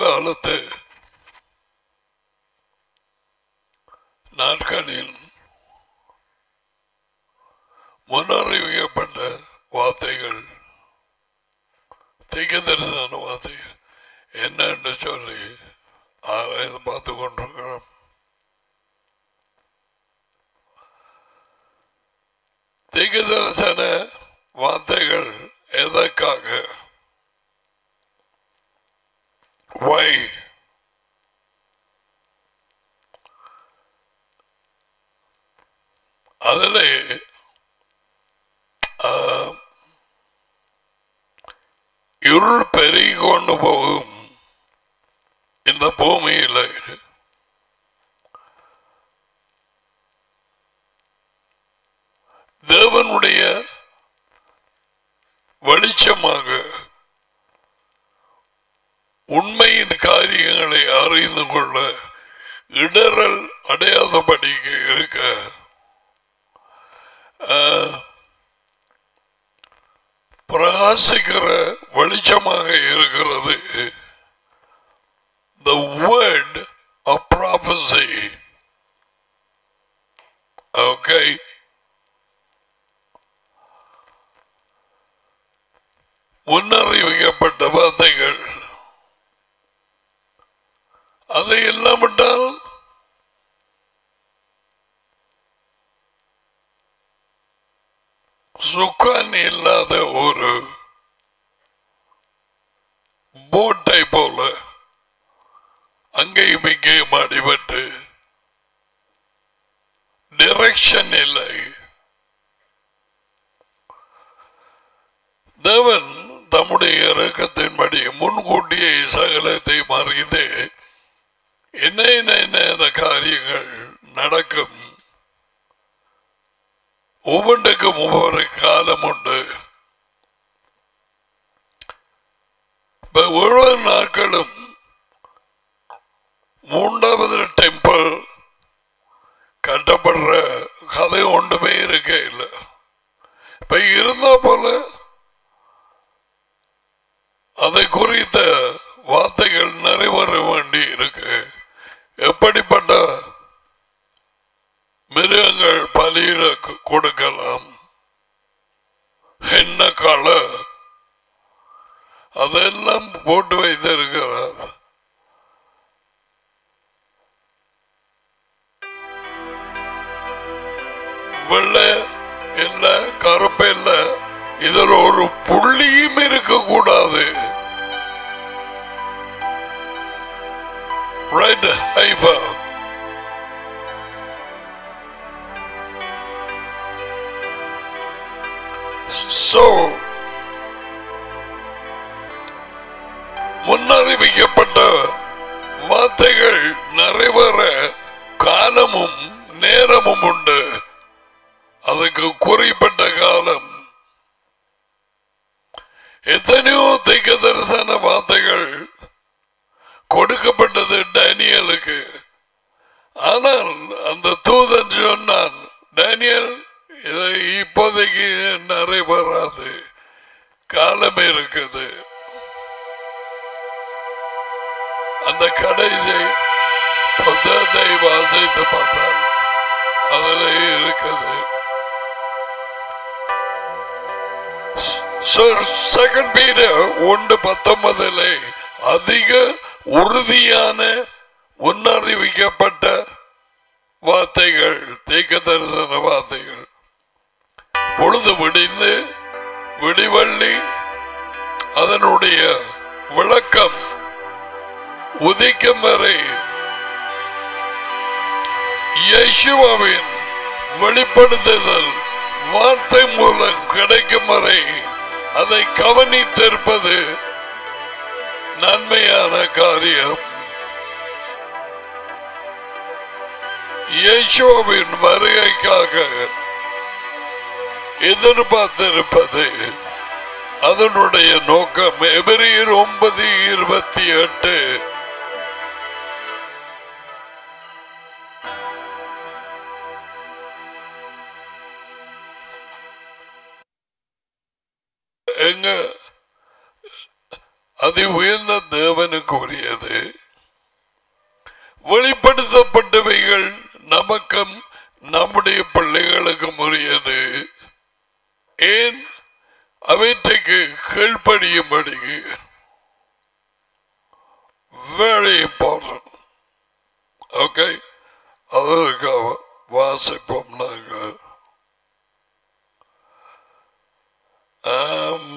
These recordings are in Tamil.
காலத்து நாட்களில் முன்னறிவிக்கப்பட்ட வார்த்தைகள் திகதரிசன வார்த்தைகள் என்னன்னு சொல்லி ஆராய்ந்து பார்த்து கொண்டிருக்கிறோம் திகதரிசன வார்த்தைகள் எதற்காக வை அதில் இருள் பெருகி கொண்டு போகும் இந்த பூமியில் தேவனுடைய வெளிச்சமாக உண்மையின் காரியங்களை அறிந்து கொள்ள இடரல் அடையாதபடிக்கு இருக்க ஆஹ், பிரகாசிக்கிற வெளிச்சமாக இருக்கிறது the word of prophecy okay முன்னறிவிக்கப்பட்ட வார்த்தைகள் அது இல்லாவிட்டால் சுக்கான் இல்லாத ஒரு போட்டை போல அங்கேயும் இங்கேயும் அடிபட்டு டிரெக்ஷன் இல்லை தேவன் தம்முடைய இறக்கத்தின்படி முன்கூட்டியே சகலத்தை மறித்து என்ன என்ன என்ன காரியங்கள் நடக்கும் ஒவ்வொன்றுக்கும் ஒவ்வொரு காலம் உண்டு இப்ப ஒவ்வொரு நாட்களும் மூன்றாவது டெம்பிள் கட்டப்படுற கதை ஒன்றுமே இருக்க இல்லை இப்ப இருந்தா போல அதை குறித்த வார்த்தைகள் நிறைவேற வேண்டி இருக்கு எப்படிப்பட்ட மிருகங்கள் பலியிட கு- கொடுக்கலாம் என்ன கள அதெல்லாம் போட்டு வைத்திருக்கிறார் வெள்ளை இல்ல கருப்பு இல்ல இதுல ஒரு புள்ளியும் இருக்கக்கூடாது ரைட் ஹைஃபா So, முன்னறிவிக்கப்பட்ட வார்த்தைகள் நிறைவேற காலமும் நேரமும் உண்டு அதுக்கு குறிப்பிட்ட காலம் எத்தனையோ திக்க தரிசன வார்த்தைகள் கொடுக்கப்பட்டது டேனியலுக்கு ஆனால் அந்த தூதன் சொன்னான் டேனியல் இது இப்போதைக்கு நிறைவேறாது காலம் இருக்குது அந்த கடைசி புத்தகத்தை வாசித்து பார்த்தால் அதுல இருக்குது செகண்ட் பீரியட் ஒன்று பத்தொன்பதிலே அதிக உறுதியான முன்னறிவிக்கப்பட்ட வார்த்தைகள் தீக்க தரிசன வார்த்தைகள் பொழுது விடிந்து விடிவள்ளி அதனுடைய விளக்கம் உதிக்கும் வரை இயேசுவாவின் வெளிப்படுத்துதல் வார்த்தை மூலம் கிடைக்கும் வரை அதை கவனித்திருப்பது நன்மையான காரியம் இயேசுவின் வருகைக்காக எதிர்பார்த்திருப்பது அதனுடைய நோக்கம் எபிரியர் ஒன்பது இருபத்தி எட்டு எங்க அதி உயர்ந்த தேவனுக்கு உரியது வெளிப்படுத்தப்பட்டவைகள் நமக்கும் நம்முடைய பிள்ளைகளுக்கும் உரியது ஏன் அவற்றைக்கு கீழ்ப்படியும்படி வெரி இம்பார்ட்டன்ட் ஓகே அதற்காக வாசிப்போம் நாங்கள் ஆம்,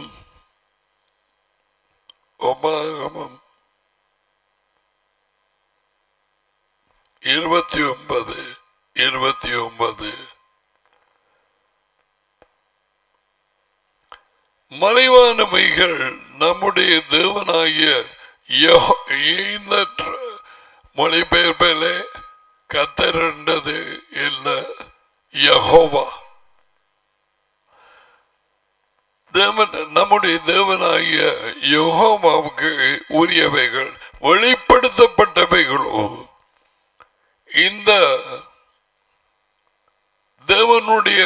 உபாகமம் இருபத்தி ஒன்பது இருபத்தி ஒன்பது மறைவானவைகள் நம்முடைய தேவனாகிய யெகோ- இந்த ட்ர- மொழிபெயர்ப்பிலே கத்தரண்டது இல்ல யஹோவா தேவன் நம்முடைய தேவனாகிய யெகோவாவுக்கு உரியவைகள் வெளிப்படுத்தப்பட்டவைகளோ இந்த தேவனுடைய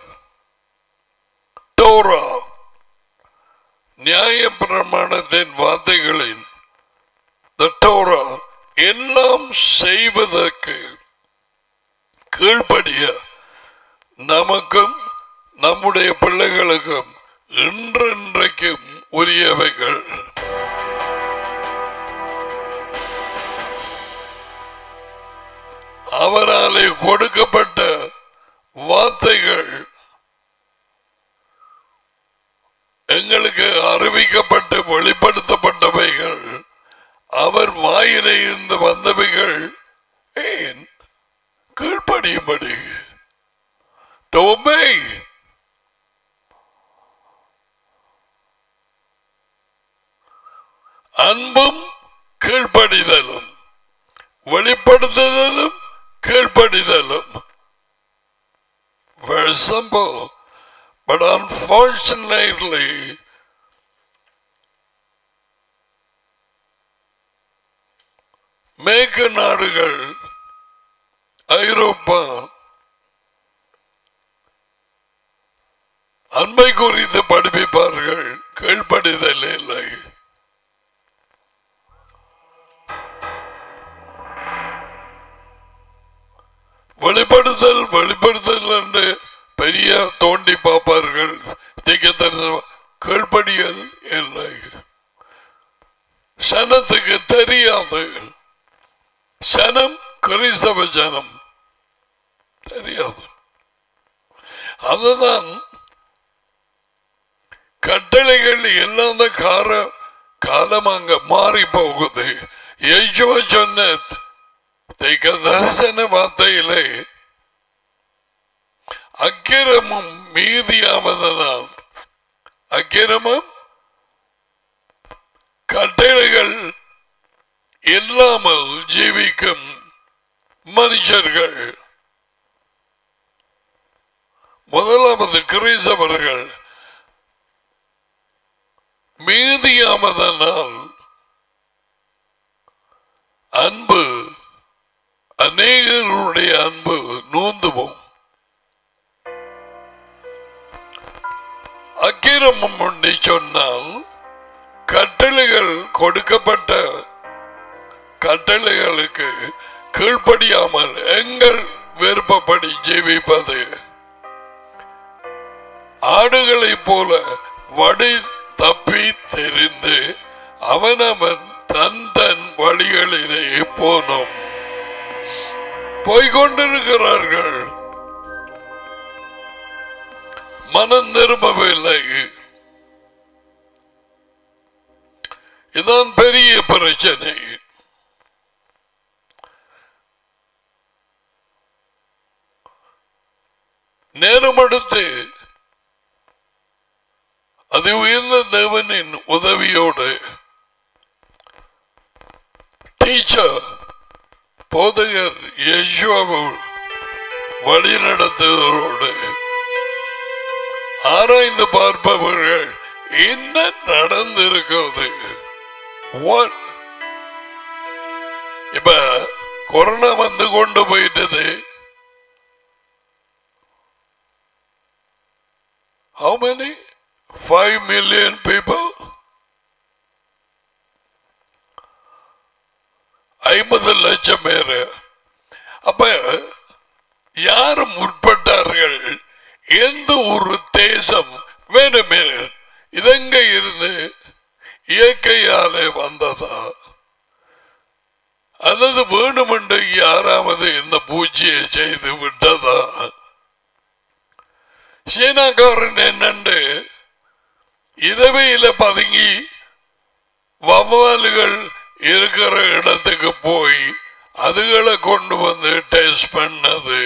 டோரா நியாய பிரமாணத்தின் வார்த்தைகளின் the Torah எல்லாம் செய்வதற்கு கீழ்ப்படிய நமக்கும் நம்முடைய பிள்ளைகளுக்கும் இன்றென்றைக்கும் உரியவைகள் அவராலே கொடுக்கப்பட்ட வார்த்தைகள் எங்களுக்கு அறிவிக்கப்பட்டு வெளிப்படுத்தப்பட்டவைகள் அவர் வாயிலே இருந்து வந்தவைகள் ஏன் கீழ்ப்படியும்படி To obey. அன்பும் கீழ்ப்படிதலும் வெளிப்படுத்துதலும் கீழ்ப்படிதலும் Very simple. But unfortunately, மேற்கு நாடுகள் ஐரோப்பா அன்பை குறித்து படிப்பிப்பார்கள் கீழ்ப்படிதல் இல்லை வெளிப்படுத்தல் வெளிப்படுத்தல் என்று பெரிய தோண்டி பார்ப்பார்கள் திக்கத்தரிசன கீழ்ப்படியல் இல்லை சனத்துக்கு தெரியாது சனம் கிறிஸ்தவ ஜனம் தெரியாது அதுதான் கட்டளைகள் இல்லாத கார காலம் அங்க மாறி போகுது யேசுவ சொன்ன தெய்க தரிசன வார்த்தையிலே அக்கிரமும் மீதியாவதனால் அக்கிரமும் கட்டளைகள் இல்லாமல் ஜீவிக்கும் மனுஷர்கள் முதலாவது கிறிஸ்தவர்கள் மீதியாமதனால் அன்பு அநேகருடைய அன்பு நூந்துவோம் அக்கிரமம் ஒன்றை சொன்னால் கட்டளைகள் கொடுக்கப்பட்ட கட்டளைகளுக்கு கீழ்ப்படியாமல் எங்கள் விருப்பப்படி ஜீவிப்பது ஆடுகளைப் போல வடி தப்பி தெரிந்து அவனவன் தன் தன் வழிகளிலே போனோம் போய்கொண்டிருக்கிறார்கள் மனம் திரும்பவில்லை இதான் பெரிய பிரச்சனை நேரம் அடுத்து அது உயர்ந்த தேவனின் உதவியோடு டீச்சர் போதகர் யேசுவாவு வழி நடத்துவதோடு ஆராய்ந்து பார்ப்பவர்கள் என்ன நடந்திருக்கிறது What? இப்ப கொரோனா வந்து கொண்டு போயிட்டது How many? Five million people? ஐம்பது லட்சம் பேர் அப்ப யார் முற்பட்டார்கள் எந்த ஒரு தேசம் வேணுமே இதெங்க இருந்து இயற்கையாலே வந்ததா அல்லது வேணுமென்று யாராவது இந்த பூச்சியை செய்து விட்டதா சீனாக்காரன் என்னண்டு இரவையில பதுங்கி வவ்வால்கள் இருக்கிற இடத்துக்கு போய் அதுகளை கொண்டு வந்து டெஸ்ட் பண்ணது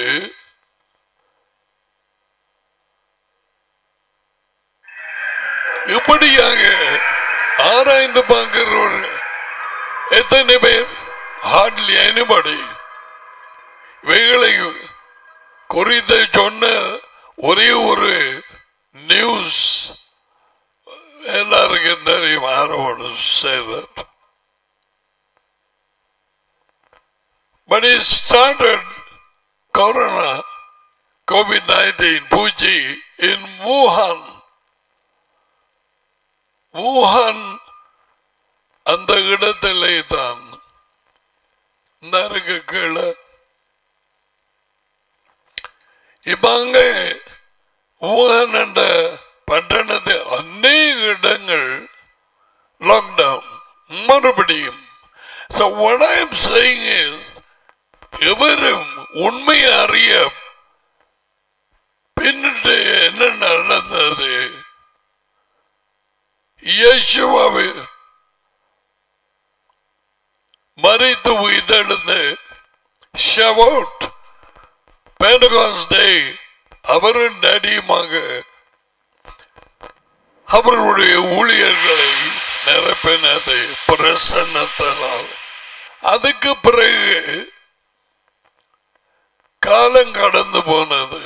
இப்படியாக ஆராய்ந்து பார்க்கிறவர்கள் எத்தனை பேர் ஹார்ட்லி எனிபடி இவைகளை குறித்து சொன்ன ஒரே ஒரு நியூஸ் எல்லாருக்கும் தெரியும் ஆரோடு செய்தது But it started Corona, COVID-19, Puji, in Wuhan. Wuhan அந்த இடத்திலே தான் நரக கீழே இப்ப அங்க ஊகன் என்ற பட்டணத்தில் அநேக இடங்கள் லாக்டவுன் மறுபடியும் So what I am saying is எவரும் உண்மை அறிய பின்னிட்டு என்ன நடந்தது இயேசுவாவை மறைத்து உயிர்த்தெழுந்து ஷவவுட் பேண்டகாஸ் டே அவரும் நடியுமாக அவர்களுடைய ஊழியர்களை நிரப்பினது பிரசன்னத்தினால் அதுக்கு பிறகு காலம் கடந்து போனது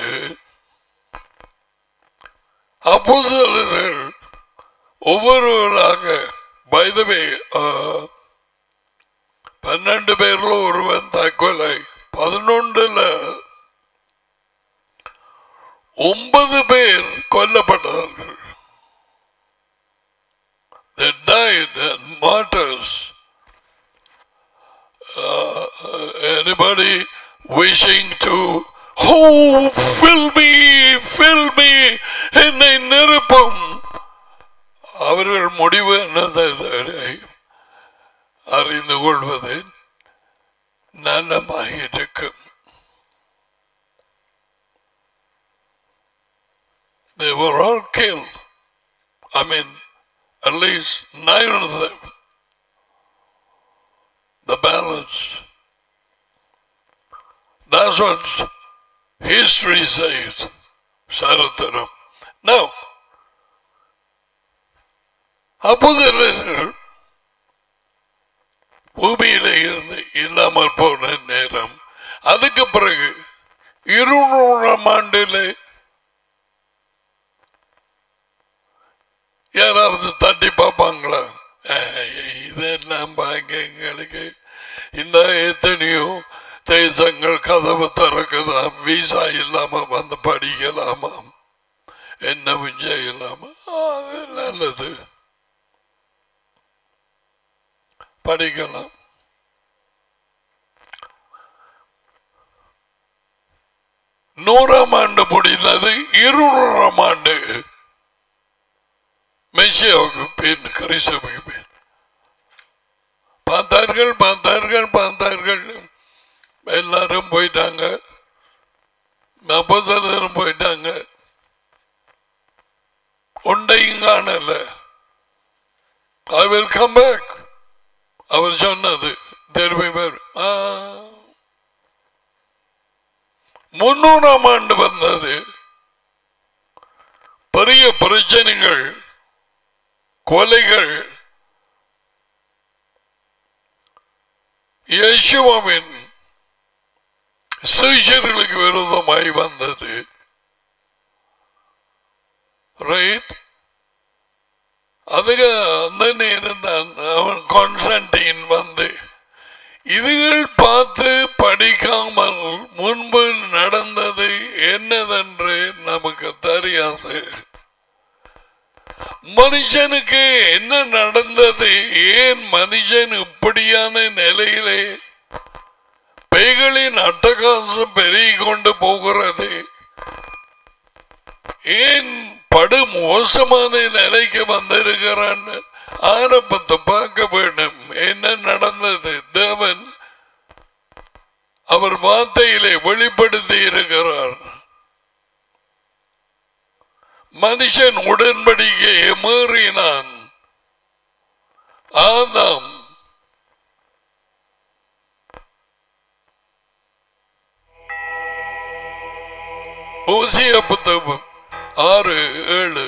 அப்போஸ்தலர்கள் ஒவ்வொருவராக பைதவே பன்னெண்டு பேர்ல ஒருவன் தற்கொலை பதினொன்றுல ஒன்பது பேர் கொல்லப்பட்டார்கள் They died and martyrs. Uh, anybody wishing to oh fill me fill me என்னை நிரப்பும் அவர்கள் முடிவு என்னதை அறிந்து கொள்வது நலமாக இருக்கும் They were all killed. I mean, at least nine of them. The balance. That's what history says. Sarataram. Now, அப்போதலர்கள் பூமியில இருந்து இல்லாமல் போன நேரம் அதுக்கு பிறகு இருநூறாம் ஆண்டுல யாராவது தட்டி பார்ப்பாங்களா இதெல்லாம் பாங்க எங்களுக்கு இந்த எத்தனையோ தேசங்கள் கதவு திறக்குதாம் வீசா இல்லாம வந்து படிக்கலாமாம் என்னவும் செய்யலாமா அது நல்லது படிக்கலாம் நூறாம் ஆண்டு முடிந்தது இருநூறாம் ஆண்டு மெஷியாவுக்கு பின் கரிசபைக்கு பின் பார்த்தார்கள் பார்த்தார்கள் பார்த்தார்கள் எல்லாரும் போயிட்டாங்க அப்போதலரும் போயிட்டாங்க உண்டையும் காணல ஐ வில் கம் பேக் அவர் சொன்னது திரும்பி பேர் முன்னூறாம் ஆண்டு வந்தது பெரிய பிரச்சனைகள் கொலைகள் யேசுவாவின் சீஷர்களுக்கு விரோதமாய் வந்தது ரைட் அதுக்கு அந்த நேரம் தான் அவன் கான்ஸ்டன்டைன் வந்து இதுகள் பார்த்து படிக்காமல் முன்பு நடந்தது என்னதென்று நமக்கு தெரியாது மனுஷனுக்கு என்ன நடந்தது ஏன் மனுஷன் இப்படியான நிலையிலே அவைகளின் அட்டகாசம் பெருகிக் கொண்டு போகிறது ஏன் படு மோசமான நிலைக்கு வந்திருக்கிறான் ஆரம்பத்தை பார்க்க வேண்டும் என்ன நடந்தது தேவன் அவர் வார்த்தையிலே வெளிப்படுத்தி இருக்கிறார் மனுஷன் உடன்படிக்கையை மீறினான் ஆதாம் ஓசிய புத்தகம் ஆறு ஏழு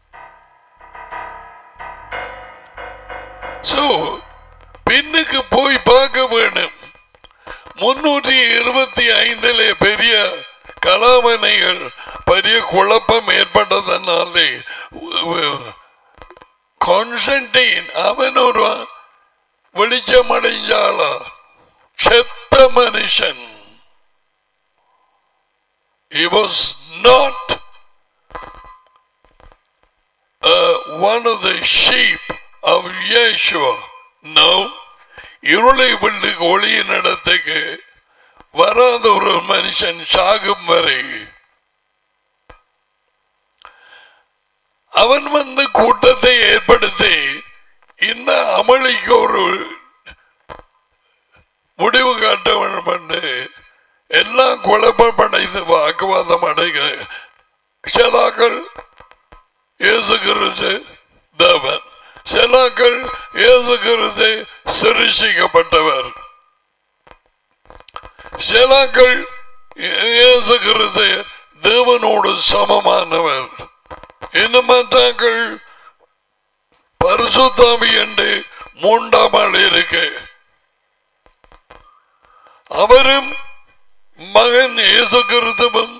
சோ பின்னுக்கு போய் பார்க்க வேண்டும் முன்னூற்றி இருபத்தி ஐந்திலே பெரிய கலாமனைகள் பெரிய குழப்பம் ஏற்பட்டதனாலே கான்ஸ்டன்டைன் அவன் ஒரு வெளிச்சம் அடைஞ்சாளா செத்த மனுஷன் He was not uh, one of the sheep of Yeshua. No. இருளை விட்டு ஒளியின் இடத்துக்கு வராத ஒரு மனுஷன் சாகும் வரை அவன் வந்து கூட்டத்தை ஏற்படுத்தி இந்த அமளிக்கு ஒரு முடிவு காட்ட வேண்டும் என்று எல்லாம் குழப்பமடைந்து வாக்குவாதம் அடைக சிலாக்கள் இயேசு கிறிஸ்து தேவன் சிலாக்கள் இயேசு கிறிஸ்து சிருஷிக்கப்பட்டவர் சிலாக்கள் இயேசு கிறிஸ்து தேவனோடு சமமானவர் இன்னும் மற்றாக்கள் பரிசுத்தாமி என்று மூன்றாம் ஆள் இருக்கு அவரும் மகன் இயேசு கிறிஸ்துவும்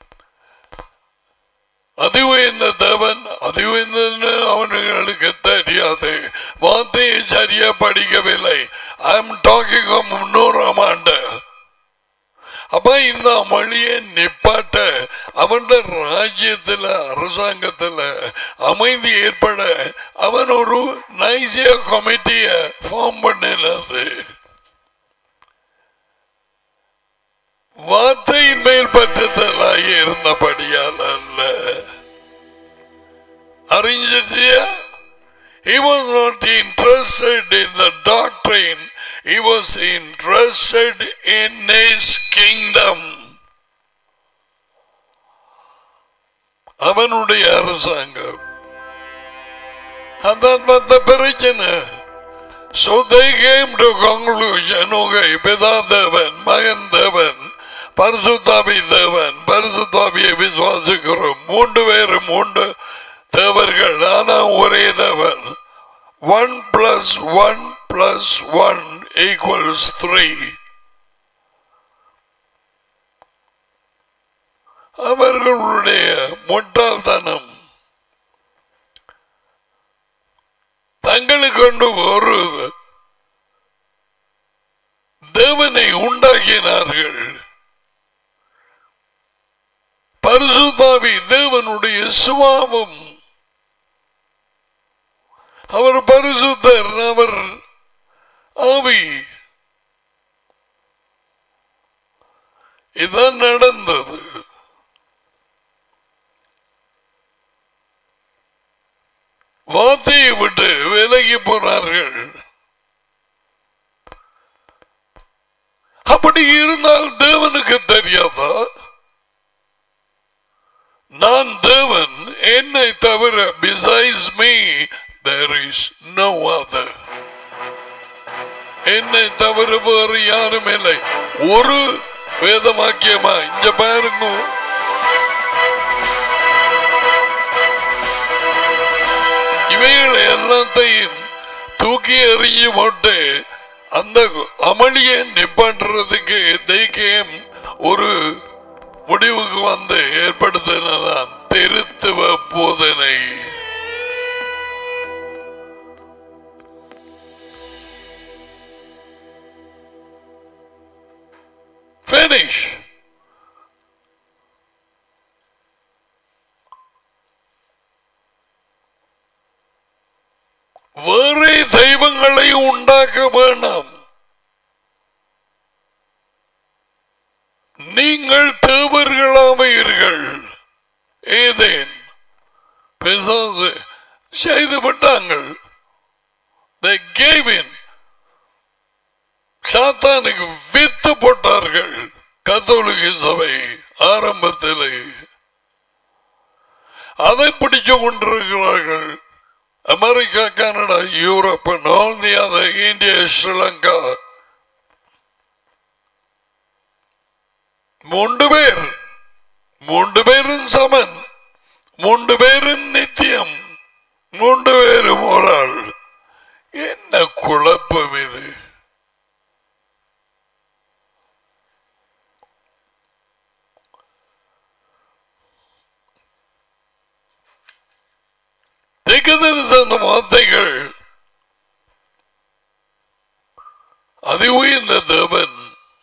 அதிவுயர்ந்த தேவன் அதிவுயர்ந்த அவனுங்களுக்கு தெரியாது வார்த்தையை சரியா படிக்கவில்லை ஐ எம் டாக்கிங் முன்னூறாம் ஆண்டு அப்ப இந்த மொழியை நிப்பாட்ட அவன் ராஜ்யத்துல அரசாங்கத்துல அமைதி ஏற்பட அவன் ஒரு நைசிய கமிட்டிய ஃபார்ம் பண்ணினது வார்த்தையின் மேல் பற்றத்தலாக இருந்தபடியால் அல்ல அறிஞ்சிச்சியா He was not interested in the doctrine. He was interested in his kingdom. அவனுடைய அரசாங்கம் அதான் வந்த பிரச்சனை So they came to conclusion, okay, பிதா தேவன் மகன் தேவன் பரிசுத்தாபி தேவன் பரிசுத்தாபியை விசுவாசிக்கிறோம் மூன்று பேரும் மூன்று தேவர்கள் ஆனா ஒரே தேவன் one plus one plus one equals three அவர்களுடைய முட்டாள்தனம் தங்களுக்கு கொண்டு ஒரு தேவனை உண்டாக்கினார்கள் பரிசுத்தாவி தேவனுடைய சுவாபம் அவர் பரிசுத்தர் அவர் ஆவி இதான் நடந்தது வார்த்தையை விட்டு விலகி போனார்கள் அப்படி இருந்தால் தேவனுக்கு தெரியாதா நான் தேவன் என்னை தவிர besides me there is no other என்னை தவிர வேறு யாரும் இல்லை ஒரு வேதமாக்கியமா இங்க பாருங்க இவைகள் எல்லாத்தையும் தூக்கி எறிஞ்சு போட்டு அந்த அமளியை நிப்பாட்டுறதுக்கு தைக்கியம் ஒரு முடிவுக்கு வந்து ஏற்படுத்தினதான் திருத்துவ போதனை Finish. வேறே தெய்வங்களை உண்டாக்க வேண்டாம் பிசாசு செய்து விட்டாங்கள் They gave in. சாத்தானுக்கு வித்து போட்டார்கள் கத்தோலிக்க சபை ஆரம்பத்தில் அதை பிடிச்சு கொண்டிருக்கிறார்கள் America Canada Europe all the other India Sri Lanka மூன்று பேர் மூன்று பேரும் சமன் மூன்று பேரும் நித்தியம் மூன்று பேரும் ஒரு ஆள் என்ன குழப்பம் இது திகதரிசன வார்த்தைகள் அதி உயர்ந்த தேவன்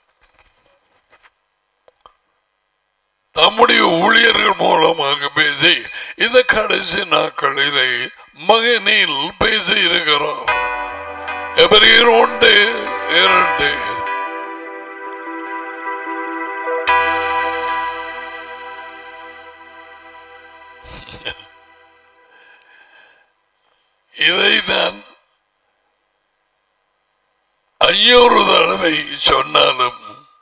நம்முடைய ஊழியர்கள் மூலமாக பேசி இந்த கடைசி நாட்களிலே மகனில் பேசி இருக்கிறார் எவரையும் ஒன்று இரண்டு இதை நான் ஐநூறு தடவை சொன்னாலும்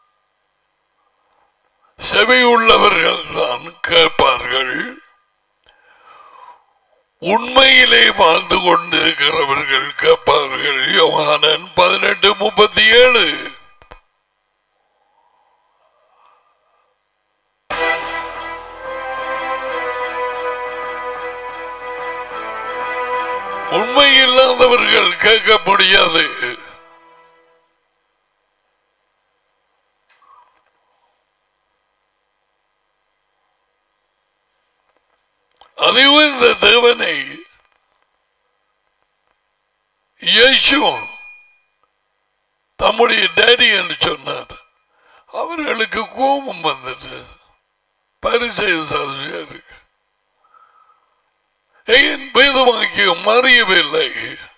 செவி உள்ளவர்கள் தான் கேட்பார்கள் உண்மையிலே வாழ்ந்து கொண்டிருக்கிறவர்கள் கேட்பார்கள் யோகானன் பதினெட்டு முப்பத்தி ஏழு உண்மை இல்லாதவர்கள் கேட்க முடியாது அதுவும் இந்த தேவனை இயேசு தம்முடைய டேடி என்று சொன்னார் அவர்களுக்கு கோபம் வந்தது பரிசெய்த சாதியாருக்கு ஏன் வேதவாக்கியம் அறியவில்லை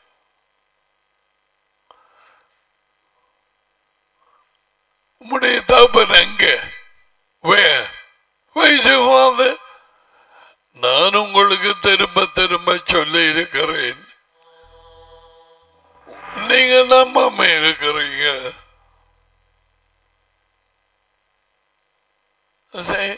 உம்முடைய தகப்பன் எங்க வே வயசு நான் உங்களுக்கு திரும்ப திரும்ப சொல்லி இருக்கிறேன் நீங்க நம்பாம இருக்கிறீங்க சரி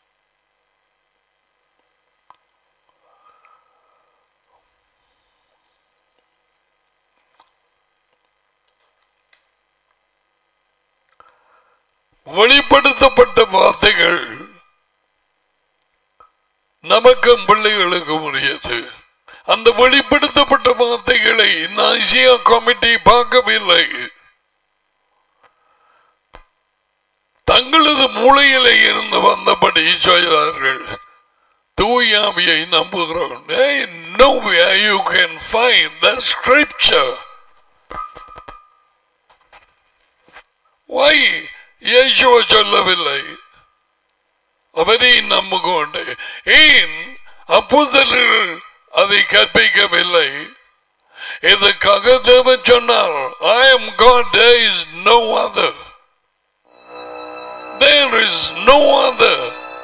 வெளிப்படுத்தப்பட்ட வார்த்தைகள் நமக்கும் பிள்ளைகளுக்கும் உரியது அந்த வெளிப்படுத்தப்பட்ட வார்த்தைகளை நாசியா கமிட்டி பார்க்கவில்லை தங்களது மூளையிலே இருந்து வந்தபடி செய்தார்கள் தூயாவியை நம்புகிறவன் Hey, nowhere you can find the scripture. Why? இயேசுவ சொல்லவில்லை அவரை நம்புகொண்டு ஏன் அப்போதலர்கள் அதை கற்பிக்கவில்லை இதுக்காக தேவன் சொன்னார் I am God, there is no other. There is no other.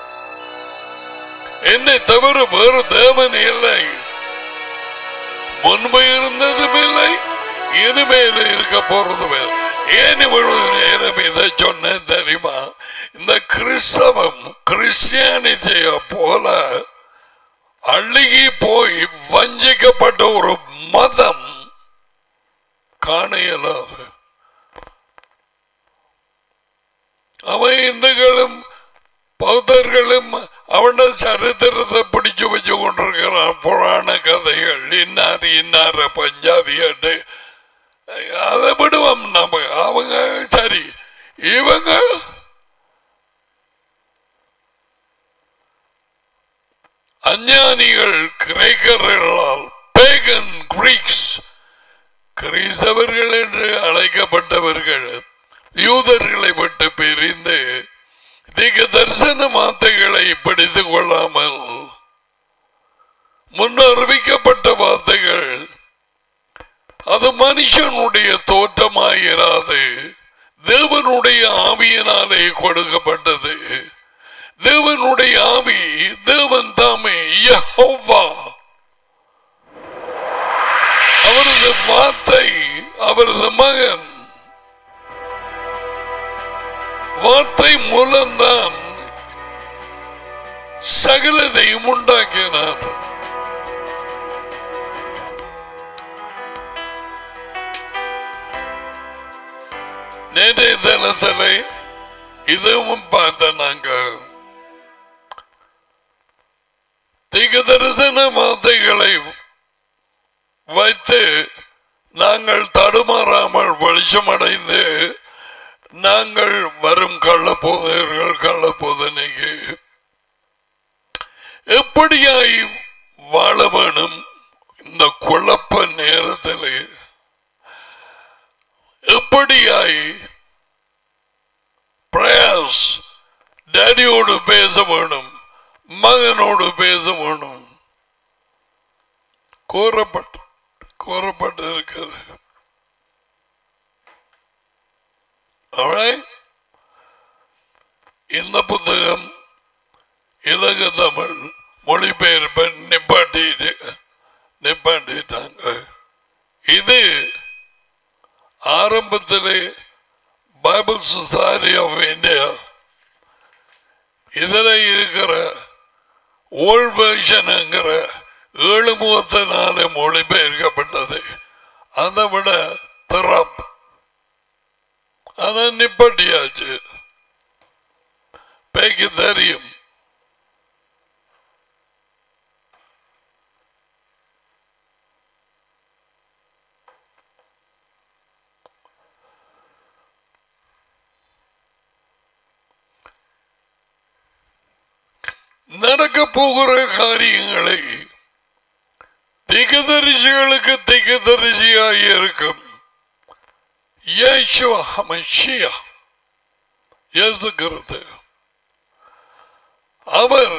என்னை தவிர வேறு தேவன் இல்லை முன்பு இருந்ததும் இல்லை இனிமேல் இருக்க போறதும் இல்லை ஏன் இவ்வளவு நேரம் இதை சொன்னேன் தெரியுமா இந்த கிறிஸ்தவம் கிறிஸ்டியானிட்டிய போல அழுகி போய் வஞ்சிக்கப்பட்ட ஒரு மதம் காண இயலாது அவன் இந்துக்களும் பௌத்தர்களும் அவன சரித்திரத்தை பிடிச்சு வச்சு கொண்டிருக்கிறான் புராண கதைகள் இன்னார் இன்னார பஞ்சாதியாட்டு அதை விடுவோம் நம்ம அவங்க சரி இவங்க அஞ்ஞானிகள் கிரேக்கர்களால் பேகன் கிரீக்ஸ் கிறிஸ்தவர்கள் என்று அழைக்கப்பட்டவர்கள் யூதர்களை விட்டு பிரிந்து திக தரிசன வார்த்தைகளை படித்துக் கொள்ளாமல் முன்னறிவிக்கப்பட்ட வார்த்தைகள் அது மனுஷனுடைய தோற்றமாயிராது தேவனுடைய ஆவியினாலே கொடுக்கப்பட்டது தேவனுடைய ஆவி தேவன் தாமே யெகோவா இருக்கிறது மகன் வார்த்தை மூலம்தான் சகலதையும் உண்டாக்கினார் நேற்றைய தினத்தில் இதுவும் பார்த்த நாங்க தீக தரிசன வார்த்தைகளை வைத்து நாங்கள் தடுமாறாமல் வெளிச்சமடைந்து நாங்கள் வரும் கள்ளப்போதையர்கள் கள்ளப்போதனைக்கு எப்படியாய் வாழ வேணும் இந்த குழப்ப நேரத்தில் எப்படியாய் பிரயாஸ் டேடியோடு பேச வேணும் மகனோடு பேச வேணும் கோரப்பட்டு கோரப்பட்டு இருக்கிறது Alright? இந்த புத்தகம் இலக தமிழ் மொழிபெயர்ப்பை நிப்பாட்டிட்டு நிப்பாட்டிட்டாங்க இது ஆரம்பத்திலே பைபிள் சொசைட்டி ஆஃப் இந்தியா இதில் இருக்கிற ஓல்ட் வெர்ஷனுங்கிற ஏழு முகத்தி நாலு மொழிபெயர்க்கப்பட்டது அதை விட திறம் அதை நிப்பாட்டியாச்சு பேக்கு தெரியும் நடக்க போகிற காரியங்களை திகதரிசிகளுக்கு திகதரிசியாய் இருக்கும் இயேசுவ ஹமஷியா இயேசுகிறது அவர்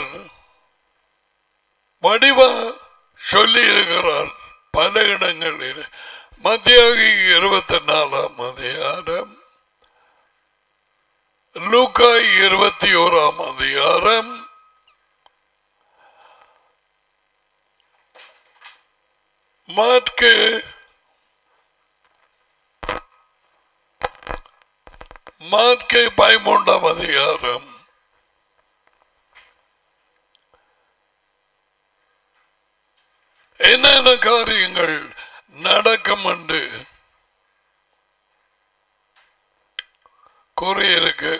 வடிவா சொல்லி இருக்கிறார் பல இடங்களில் மத்தியாகி இருபத்தி நாலாம் அதிகாரம் லூக்காய் இருபத்தி ஓராம் அதிகாரம் மார்க்கு மார்க்கை பதிமூன்றாம் அதிகாரம் என்னென்ன காரியங்கள் நடக்கும் என்று கூறியிருக்கு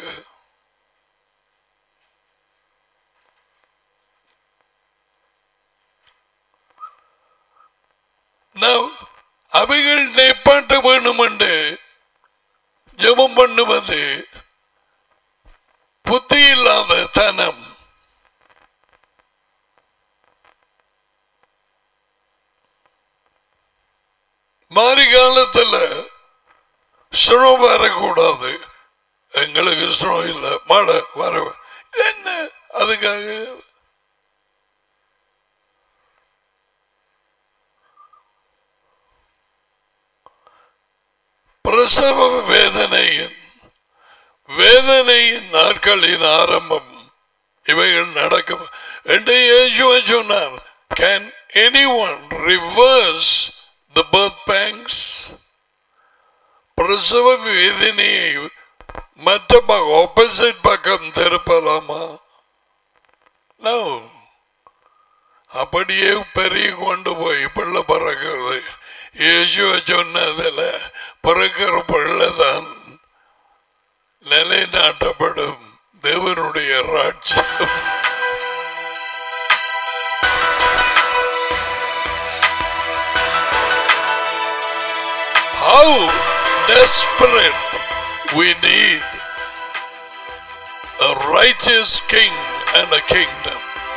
Now, அவைகள் நெப்பாட்ட வேண்டும் என்று ஜெபம் பண்ணுவது புத்தி இல்லாத தனம் மாறி காலத்துல ஸ்னோ வரக்கூடாது எங்களுக்கு ஸ்னோ இல்லை மழை வர என்ன அதுக்காக பிரசவ வேதனையின் வேதனையின் நாட்களின் ஆரம்பம் இவைகள் நடக்கும் என்று இயேசுவை சொன்னார் can any one reverse the birth pangs பிரசவ வேதனையை மற்ற பக்கம் ஆப்போசிட் பக்கம் திருப்பலாமா No. அப்படியே பெருகி கொண்டு போய் பிள்ளை பிறக்கிறது இயேசுவை சொன்னதில் பிறக்கிற பிள்ளைதான் நிலைநாட்டப்படும் தேவனுடைய ராட்சியம் How desperate we need a righteous king and a kingdom.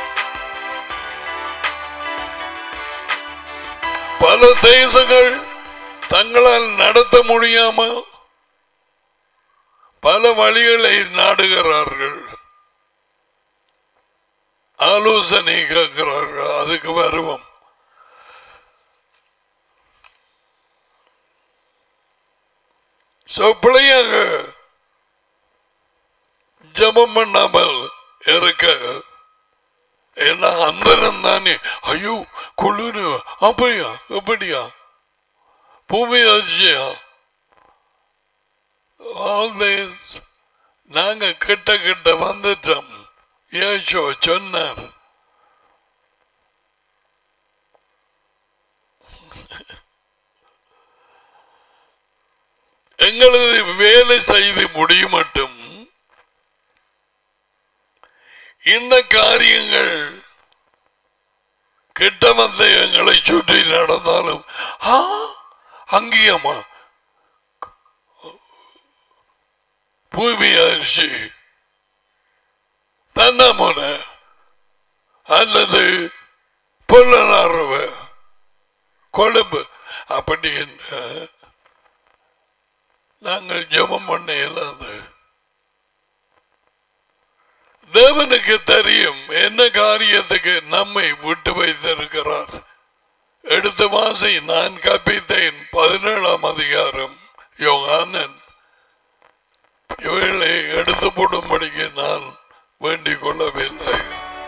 பல தேசங்கள் தங்களால் நடத்த முடியாமல் பல வழிகளை நாடுகிறார்கள் ஆலோசனை கேட்கிறார்கள் அதுக்கு வருவோம் So, பிள்ளையாக ஜபம் பண்ணாமல் இருக்க ஏன்னா அந்தரம் தானே ஐயோ குளிரு அப்படியா எப்படியா பூமி அதிர்ச்சியா all this நாங்க கிட்ட கிட்ட வந்துட்டோம் ஏசோ சொன்னார் எங்களது வேலை செய்து முடியுமட்டும் இந்த காரியங்கள் கிட்ட வந்து எங்களை சுற்றி நடந்தாலும் ஆ அங்கேயம்மா பூமி அரிசி தன்னமுன அல்லது புல்லனார்வ கொழும்பு அப்படி என்ன நாங்கள் ஜெபம் பண்ண இயலாது தேவனுக்கு தெரியும் என்ன காரியத்துக்கு நம்மை விட்டு வைத்திருக்கிறார் எடுத்த மாசை நான் கற்பித்தேன் பதினேழாம் அதிகாரம் யோகானன் இவைகளை எடுத்து போடும்படிக்கு நான் வேண்டிக் கொள்ளவில்லை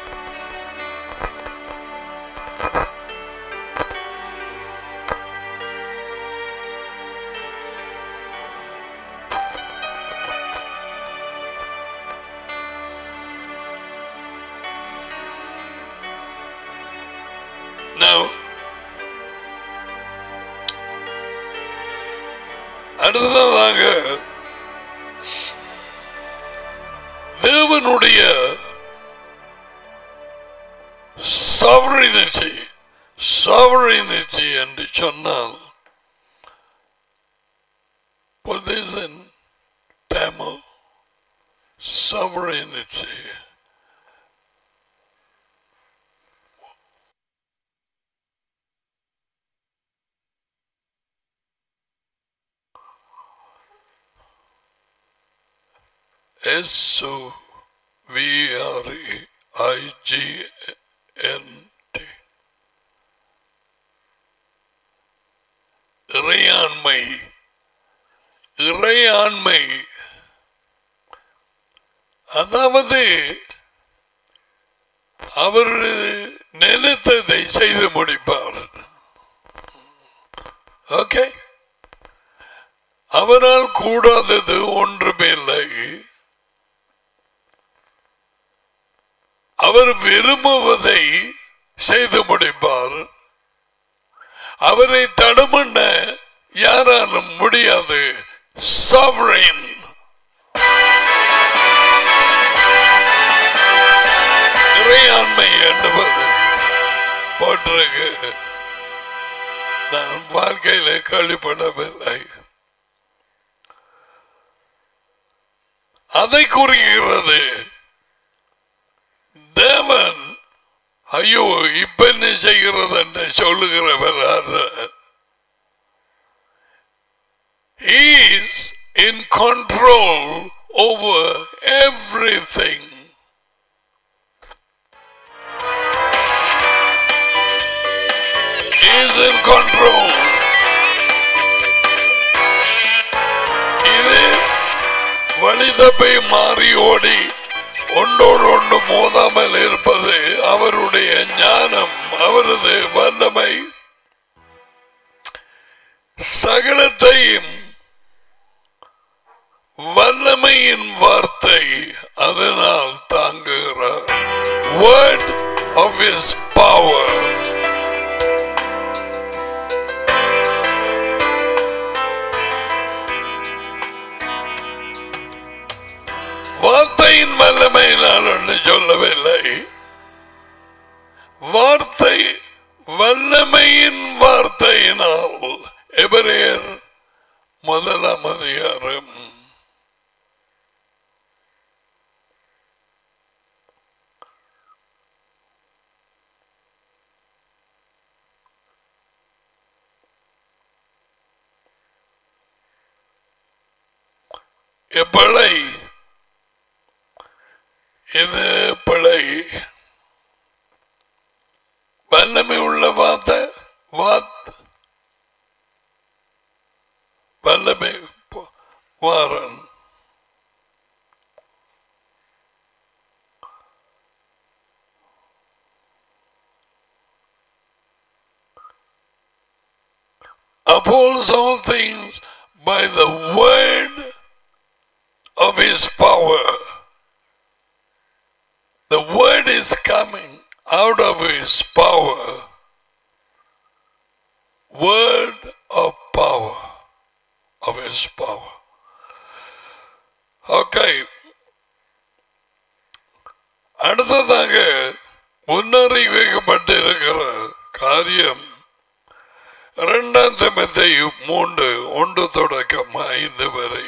Now, அடுத்ததாக தேவனுடைய sovereignty sovereignty என்று சொன்னால் put this in Tamil sovereignty S O V R E I G N T இறையாண்மை இறையாண்மை அதாவது அவர் நினைத்ததை செய்து முடிப்பார் ஓகே அவரால் கூடாதது ஒன்றுமில்லை அவர் விரும்புவதை செய்து முடிப்பார் அவரை தடுமண்ண யாராலும் முடியாது sovereign இறையாண்மை என்பது போட்டிருக்கு நான் வாழ்க்கையில கழிப்படவில்லை அதை குறிக்கிறது தேவன் ஐயோ இப்ப என்ன செய்கிறது என்று சொல்லுகிறவர் அல்ல. He is in control over everything. He is in control. இது வழிதப்பை மாறி ஓடி ஒன்றோடு ஒன்று மோதாமல் இருப்பது அவருடைய ஞானம் அவரது வல்லமை சகலத்தையும் வல்லமையின் வார்த்தை அதனால் தாங்குகிறார் word of his power வார்த்தையின் வல்லமையினால் ஒன்று சொல்லவில்லை வார்த்தை வல்லமையின் வார்த்தையினால் எபிரேயர் முதலாம் அதிகாரம் எப்பிழை இது பிழை வல்லமை உள்ள வார்த்த வாத் வல்லமை ப- வாரன் upholds all things by the word His power. The word is coming out of His power. Word of power. Of His power. Okay. அடுத்ததாக முன்னறிவிக்கப்பட்டிருக்கிற காரியம் இரண்டாம் தமத்தை மூன்று ஒன்று தொடக்கம் ஐந்து வரை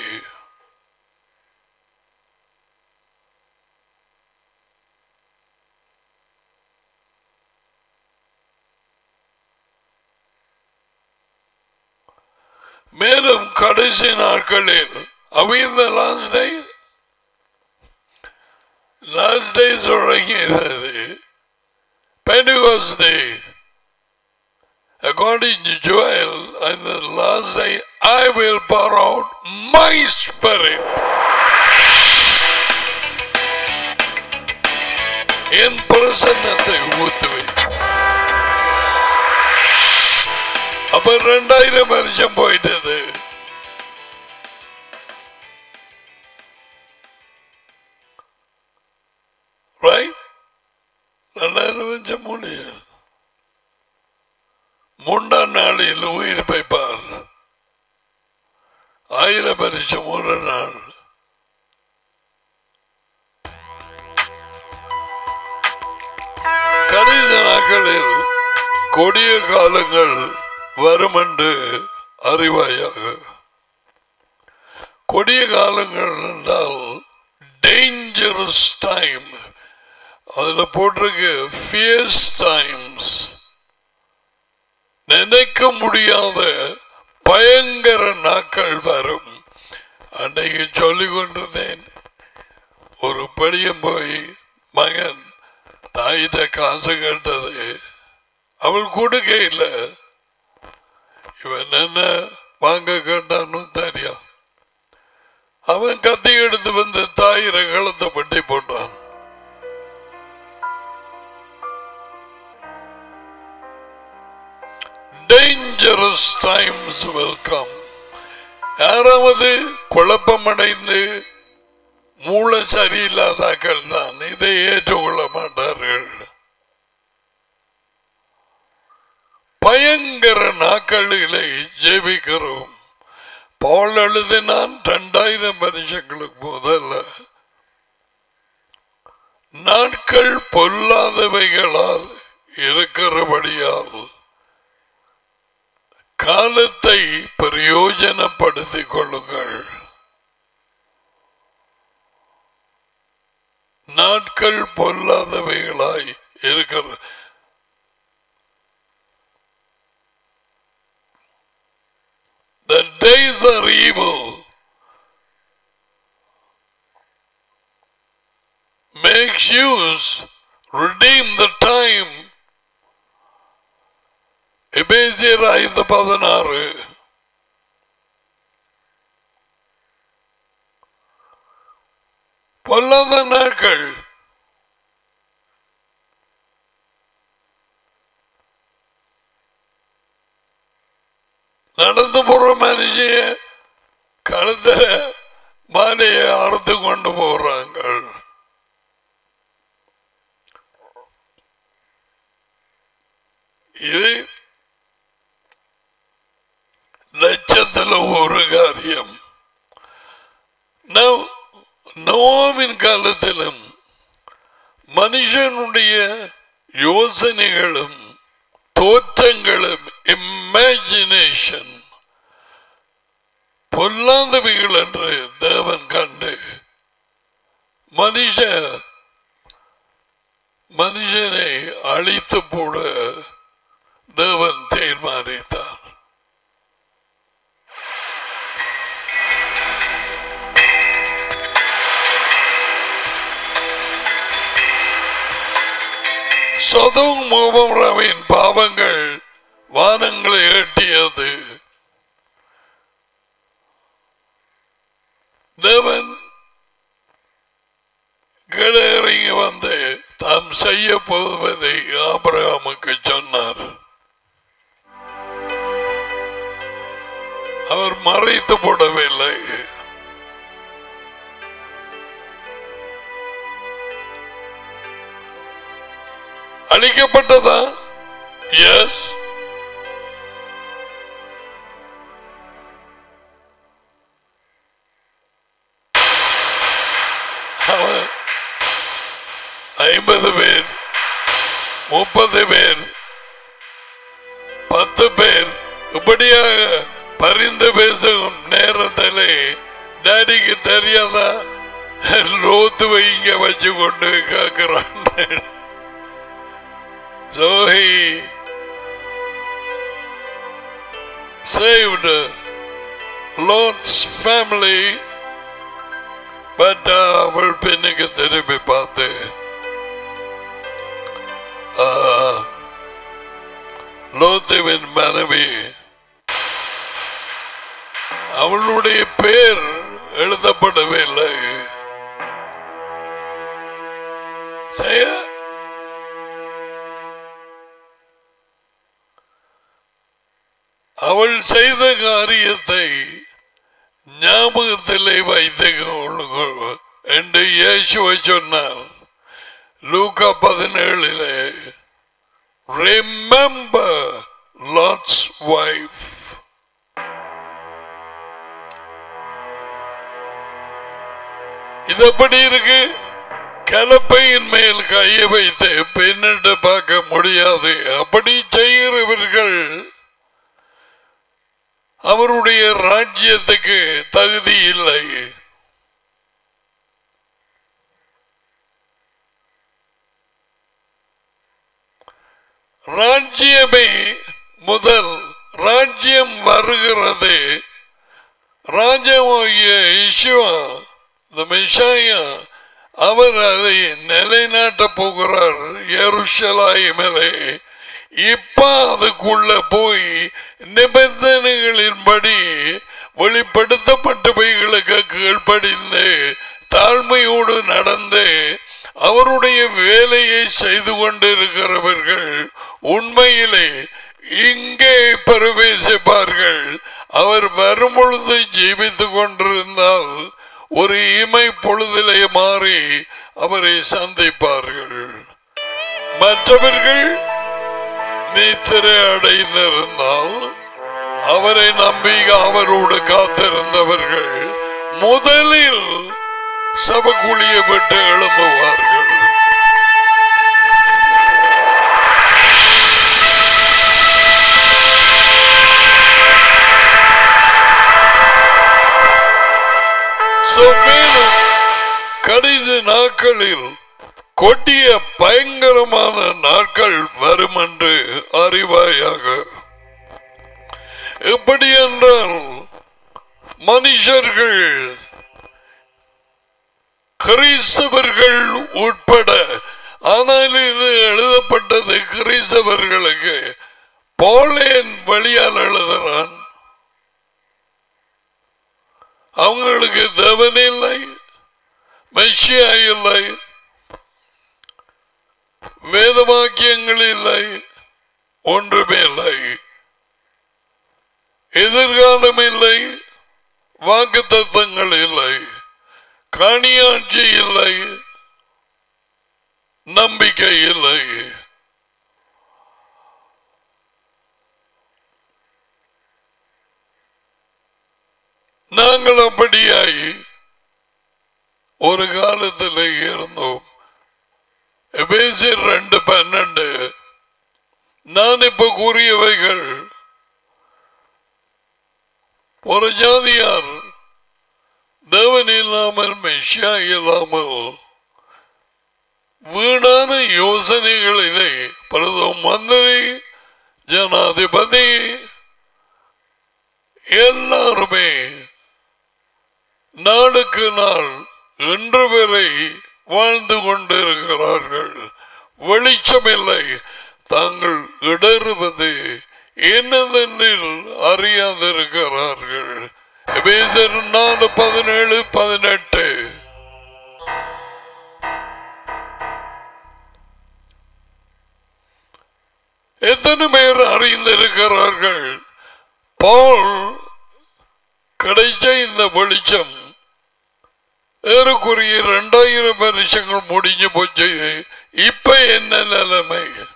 மேலும் கடைசி நாட்களில் அவைந்த லாஸ்ட் டே லாஸ்ட் டே தொடங்கியது Pentecost day According to Joel, on the last day, I will pour out my spirit. என் பிரசன்னத்தை ஊத்துவேன் அப்ப ரெண்டாயிரம் வருஷம் போயிட்டது ரைட் ரெண்டாயிரம் வருஷம் முடியாது மூன்றாம் நாளில் உயிர் வைப்பார் ஆயிரம் வருஷம் ஒரு நாள் கடைசி நாட்களில் கொடிய காலங்கள் வரும் என்று அறிவாயாக கொடிய காலங்கள் என்றால் டேஞ்சரஸ் டைம் அதுல போட்டிருக்கு ஃபியர்ஸ் டைம்ஸ் நினைக்க முடியாத பயங்கர நாட்கள் வரும் அன்னைக்கு சொல்லிக் கொண்டிருந்தேன் ஒரு படியம் போய் மகன் தாயிட்ட காசு கேட்டது அவள் கொடுக்க இல்லை இவன் என்ன வாங்க கேட்டான்னு தெரியும் அவன் கத்தி எடுத்து வந்து தாயிர கழுத்தை பட்டி போட்டான் dangerous times will come யாராவது குழப்பமடைந்து மூளை சரியில்லாதாக்கள் தான் இதை ஏற்றுக்கொள்ள மாட்டார்கள் பயங்கர நாட்களிலே ஜெபிக்கிறோம் பால் எழுதினான் ரெண்டாயிரம் வருஷங்களுக்கு முதல்ல நாட்கள் பொல்லாதவைகளால் இருக்கிறபடியால் காலத்தை பிரயோஜனப்படுத்திக் கொள்ளுங்கள் நாட்கள் பொல்லாதவைகளாய் இருக்கிற The days are evil. Make use, redeem the time. எபேசியர் ஐந்து பதினாறு பொல்லாத நாட்கள் நடந்து போற மனுஷிய கழுத்துல மாலையை அறுத்து கொண்டு போறாங்க இது லட்சத்துல ஒரு காரியம் நவ்- நோவின் காலத்திலும் மனுஷனுடைய யோசனைகளும் தோற்றங்களும் இமேஜினேஷன் பொல்லாதவைகள் என்று தேவன் கண்டு மனுஷ மனுஷனை அழித்து போட தேவன் தீர்மானித்தார் சதும் மோபம்ராவின் பாவங்கள் வானங்களை எட்டியது தேவன் கீழே இறங்கி வந்து தாம் செய்ய போவதை ஆபிரகாமுக்கு சொன்னார் அவர் மறைத்து போடவில்லை அழிக்கப்பட்டதா எஸ் அவன் ஐம்பது பேர் முப்பது பேர் பத்து பேர் இப்படியாக பரிந்து பேசும் நேரத்திலே டேடிக்கு தெரியாதா லோத்து வைங்க வச்சு கொண்டு கேட்கிறான் So he saved Lot's family but அவள் பெண்ணுக்கு திரும்பி பார்த்து ஆ, லோத்துவின் மனைவி அவளுடைய பேர் எழுதப்படவே இல்லை செய்ய அவள் செய்த காரியத்தை ஞாபகத்திலே வைத்துக் கொள்ளுங்கள் என்று இயேசுவை சொன்னார் லூக்கா பதினேழிலே ரிமெம்பர் லாட்ஸ் வைஃப் இது எப்படி இருக்கு கலப்பையின் மேல் கையை வைத்து பெண்ணிட்டு பார்க்க முடியாது அப்படி செய்கிறவர்கள் அவருடைய ராஜ்யத்துக்கு தகுதி இல்லை ராஜ்யமே முதல் ராஜ்யம் வருகிறது ராஜாவாகிய இசுவா இந்த மெஷாயா அவர் அதை நிலைநாட்ட போகிறார் எருஷலாயிமலே இப்ப அதுக்குள்ள போய் நிபந்தனைகளின்படி வெளிப்படுத்தப்பட்டவைகளுக்கு கீழ்ப்படிந்து தாழ்மையோடு நடந்து அவருடைய வேலையை செய்து கொண்டிருக்கிறவர்கள் உண்மையிலே இங்கே பிரவேசிப்பார்கள் அவர் வரும் பொழுது ஜீவித்துக் கொண்டிருந்தால் ஒரு இமை பொழுதிலே மாறி அவரை சந்திப்பார்கள் மற்றவர்கள் நீத்திரை அடைந்திருந்தால் அவரை நம்பி அவரோடு காத்திருந்தவர்கள் முதலில் சபக்குழியை விட்டு எழும்புவார்கள் So, மேலும் கடைசி நாட்களில் கொடிய பயங்கரமான நாட்கள் வரும் என்று அறிவாயாக எப்படி என்றால் மனுஷர்கள் கிறிஸ்தவர்கள் உட்பட ஆனால் இது எழுதப்பட்டது கிறிஸ்தவர்களுக்கு போலேன் வழியால் எழுதுறான் அவங்களுக்கு தேவன் இல்லை மெஷியா இல்லை வேதவாக்கியங்கள் இல்லை ஒன்றுமே இல்லை எதிர்காலம் இல்லை வாக்கு தத்துவங்கள் இல்லை காணியாட்சி இல்லை நம்பிக்கை இல்லை நாங்கள் அப்படியாய் ஒரு காலத்தில் இருந்தோம் எபேசியர் ரெண்டு பன்னெண்டு நான் இப்ப கூறியவைகள் ஒரு ஜாதியார் தேவன் இல்லாமல் மெஷியா இல்லாமல் வீணான யோசனைகளிலே பிரதம மந்திரி ஜனாதிபதி எல்லாருமே நாளுக்கு நாள் இன்று வரை வாழ்ந்து கொண்டிருக்கிறார்கள் வெளிச்சமில்லை தாங்கள் இடறுவது என்னதென்னில் அறியாதிருக்கிறார்கள் எபேசியர் நாலு பதினேழு பதினெட்டு எத்தனை பேர் அறிந்திருக்கிறார்கள் பால் கிடைச்ச இந்த வெளிச்சம் ஏறக்குறைய இரண்டாயிரம் வருஷங்கள் முடிஞ்சு போச்சு இப்ப என்ன நிலைமை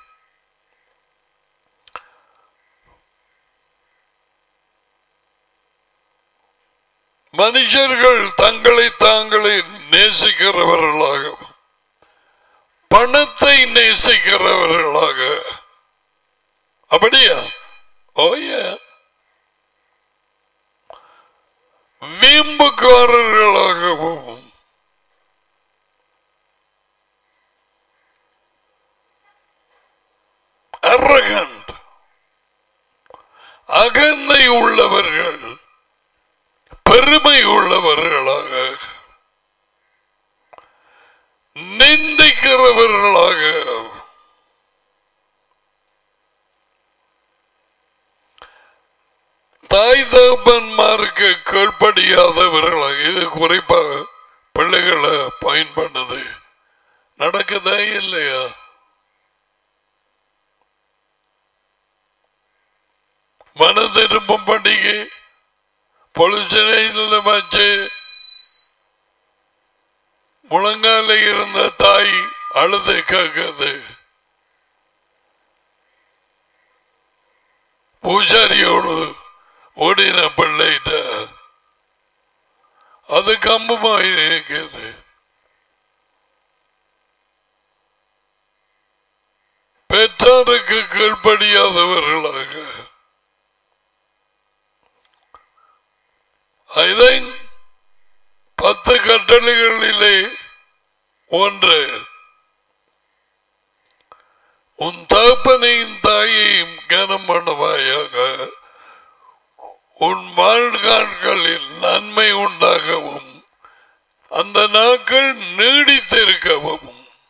மனுஷர்கள் தங்களை தாங்களே நேசிக்கிறவர்களாகவும் பணத்தை நேசிக்கிறவர்களாக அப்படியா ஓய வீம்புக்காரர்களாகவும் arrogant அகந்தை உள்ளவர்கள் பெருமை உள்ளவர்களாக நிந்திக்கிறவர்களாக தாய் தகப்பன்மாருக்கு கீழ்ப்படியாதவர்களாக இது குறிப்பாக பிள்ளைகளை பயன்படுது நடக்குதா இல்லையா மன திரும்பும் பண்டிகை பொலிசிலையில் வச்சு முழங்கால இருந்த தாய் அழுது கேட்குது பூசாரியோடு ஓடின பிள்ளைகிட்ட அது கம்பமாக இருக்குது பெற்றாருக்கு கீழ்ப்படியாதவர்களாக I think பத்து கட்டளைகளிலே ஒன்று உன் தகப்பனையும் தாயையும் கனம் பண்ணுவாயாக உன் வாழ்நாட்களில் நன்மை உண்டாகவும் அந்த நாட்கள் நீடித்திருக்கவும்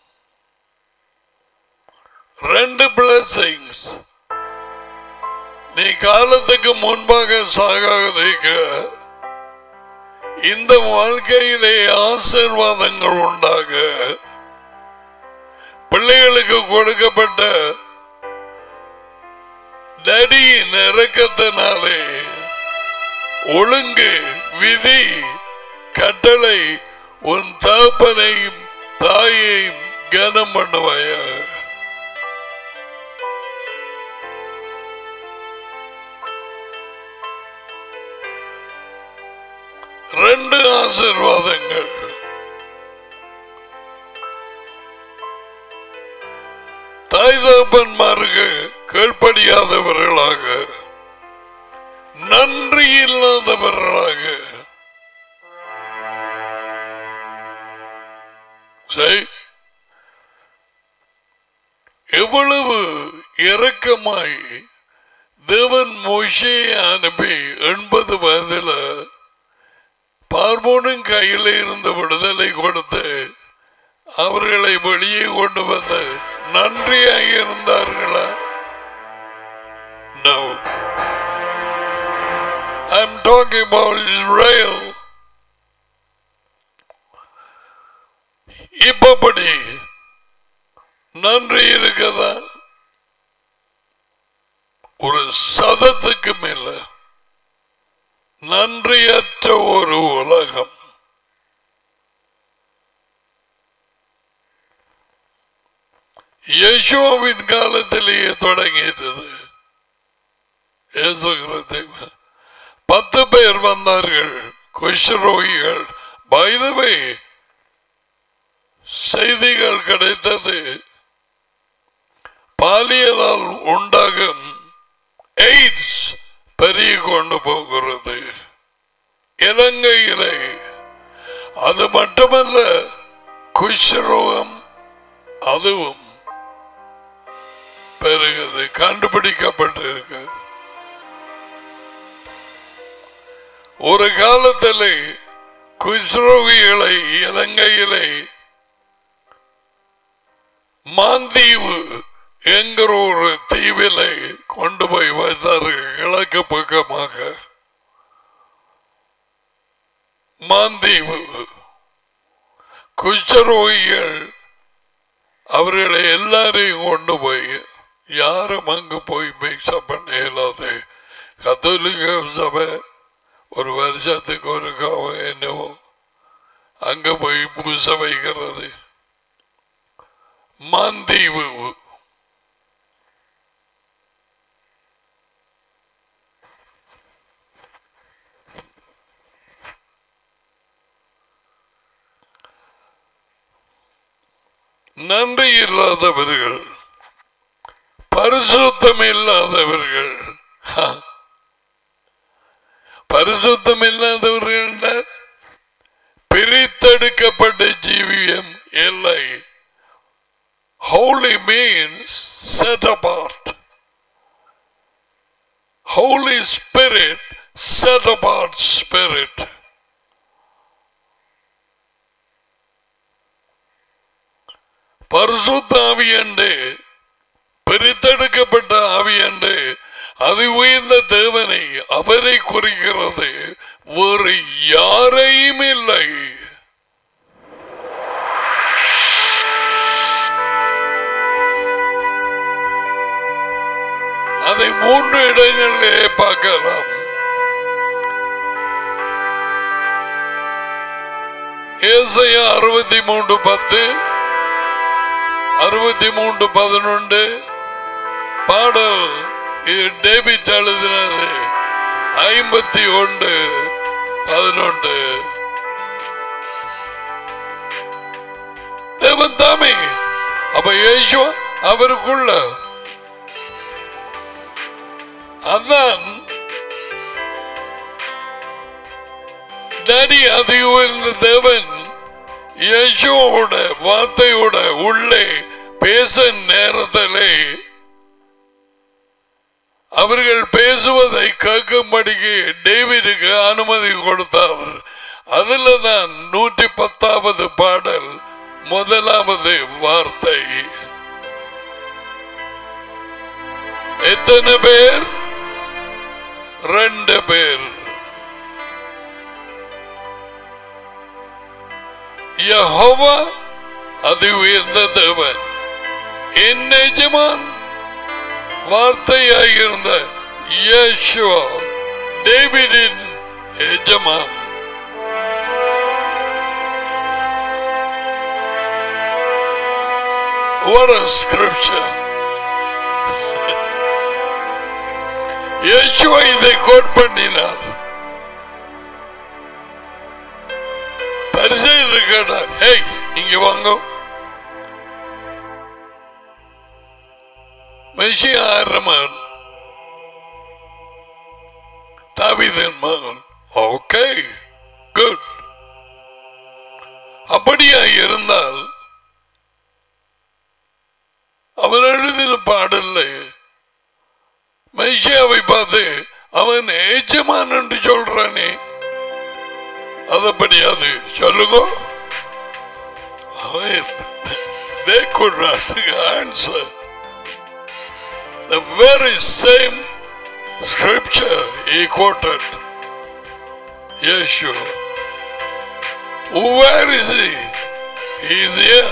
ரெண்டு பிளஸிங்ஸ் நீ காலத்துக்கு முன்பாக சாகாதிக்க இந்த வாழ்க்கையிலே ஆசீர்வாதங்கள் உண்டாக பிள்ளைகளுக்கு கொடுக்கப்பட்ட தடியின் இறக்கத்தினாலே ஒழுங்கு விதி கட்டளை உன் தகப்பனையும் தாயையும் கனம் பண்ணுவாயா ரெண்டு ஆசீர்வாதங்கள் தாய் தகப்பன்மாருக்கு கீழ்ப்படியாதவர்களாக நன்றி இல்லாதவர்களாக சரி எவ்வளவு இரக்கமாய் தேவன் மோஷையை அனுப்பி எண்பது வயதில் பார்வோனும் கையில் இருந்த விடுதலை கொடுத்து அவர்களை வெளியே கொண்டு வந்து நன்றியாக இருந்தார்களா No. I'm talking about Israel. இப்படி நன்றி இருக்கதா ஒரு சதத்துக்கு மேல நன்றியற்ற ஒரு உலகம் யேசுவின் காலத்திலேயே தொடங்கியது இயேசு கிறிஸ்து. பத்து பேர் வந்தார்கள் குஷ்ரோகிகள் பைதவை செய்திகள் கிடைத்தது பாலியலால் உண்டாகும் எய்ட்ஸ் பெருகி கொண்டு போகிறது இலங்கையிலே அது மட்டுமல்ல குஷ்ரோகம் அதுவும் பெருகுது கண்டுபிடிக்கப்பட்டிருக்கு ஒரு காலத்தில் குஷ்ரோகிகளை இலங்கையிலே மாந்தீவு என்கிற ஒரு தீவிலை கொண்டு போய் வைத்தார்கள் கிழக்கு பக்கமாக மாந்தீவு குஷ்டரோகிகள் அவர்களை எல்லாரையும் கொண்டு போய் யாரும் அங்கு போய் மிக்சப் பண்ண இயலாது கத்தோலிக்க சபை ஒரு வருஷத்துக்கு ஒரு காவம் என்னவோ அங்க போய் பூச வைக்கிறது மாந்தீவு நன்றி இல்லாதவர்கள் பரிசுத்தம் இல்லாதவர்கள் ஹா. பரிசுத்தம் இல்லாதவர்கள் என்றால் பிரித்தெடுக்கப்பட்ட ஜீவியம் இல்லை Holy means set apart. Holy Spirit, set apart spirit. பரிசுத்த ஆவி என்று பிரித்தெடுக்கப்பட்ட ஆவி என்று அது உயர்ந்த தேவனை அவரை குறிக்கிறது வேறு யாரையும் இல்லை அதை மூன்று இடங்களிலே பார்க்கலாம் ஏசையா அறுபத்தி மூன்று பத்து அறுபத்தி மூன்று பதினொன்று பாடல் இது டேபிட் எழுதினது ஐம்பத்தி ஒன்று பதினொன்று தேவன் தாமே அப்ப இயேசுவா அவருக்குள்ள அதான் டேடி அதி உயர்ந்த தேவன் இயேசுவோட வார்த்தையோட உள்ளே பேச நேரத்திலே அவர்கள் பேசுவதை கேட்கும்படிக்கு டேவிடுக்கு அனுமதி கொடுத்தார் அதுல தான் நூற்றி பத்தாவது பாடல் முதலாவது வார்த்தை எத்தனை பேர் ரெண்டு பேர் யஹோவா அது உயர்ந்த தேவன் என் எஜமான் வார்த்தையாயிருந்த யேசுவா டேவிடின் எஜமான் What a scripture. இயேசுவா இதை கோட் பண்ணினார் பரிசெயர் கேட்டார் ஹேய் இங்க வாங்க மெஷியா ஆற மகன் தாவிதன் மகன் ஓகே குட் அப்படியா இருந்தால் அவர் எழுதின பாடல்ல மைஷியாவை பார்த்து அவன் ஏஜமான் என்று சொல்றானே அதப்படியாது சொல்லுங்க அவன் they could not answer the very same scripture he quoted Yeshua where is he he is here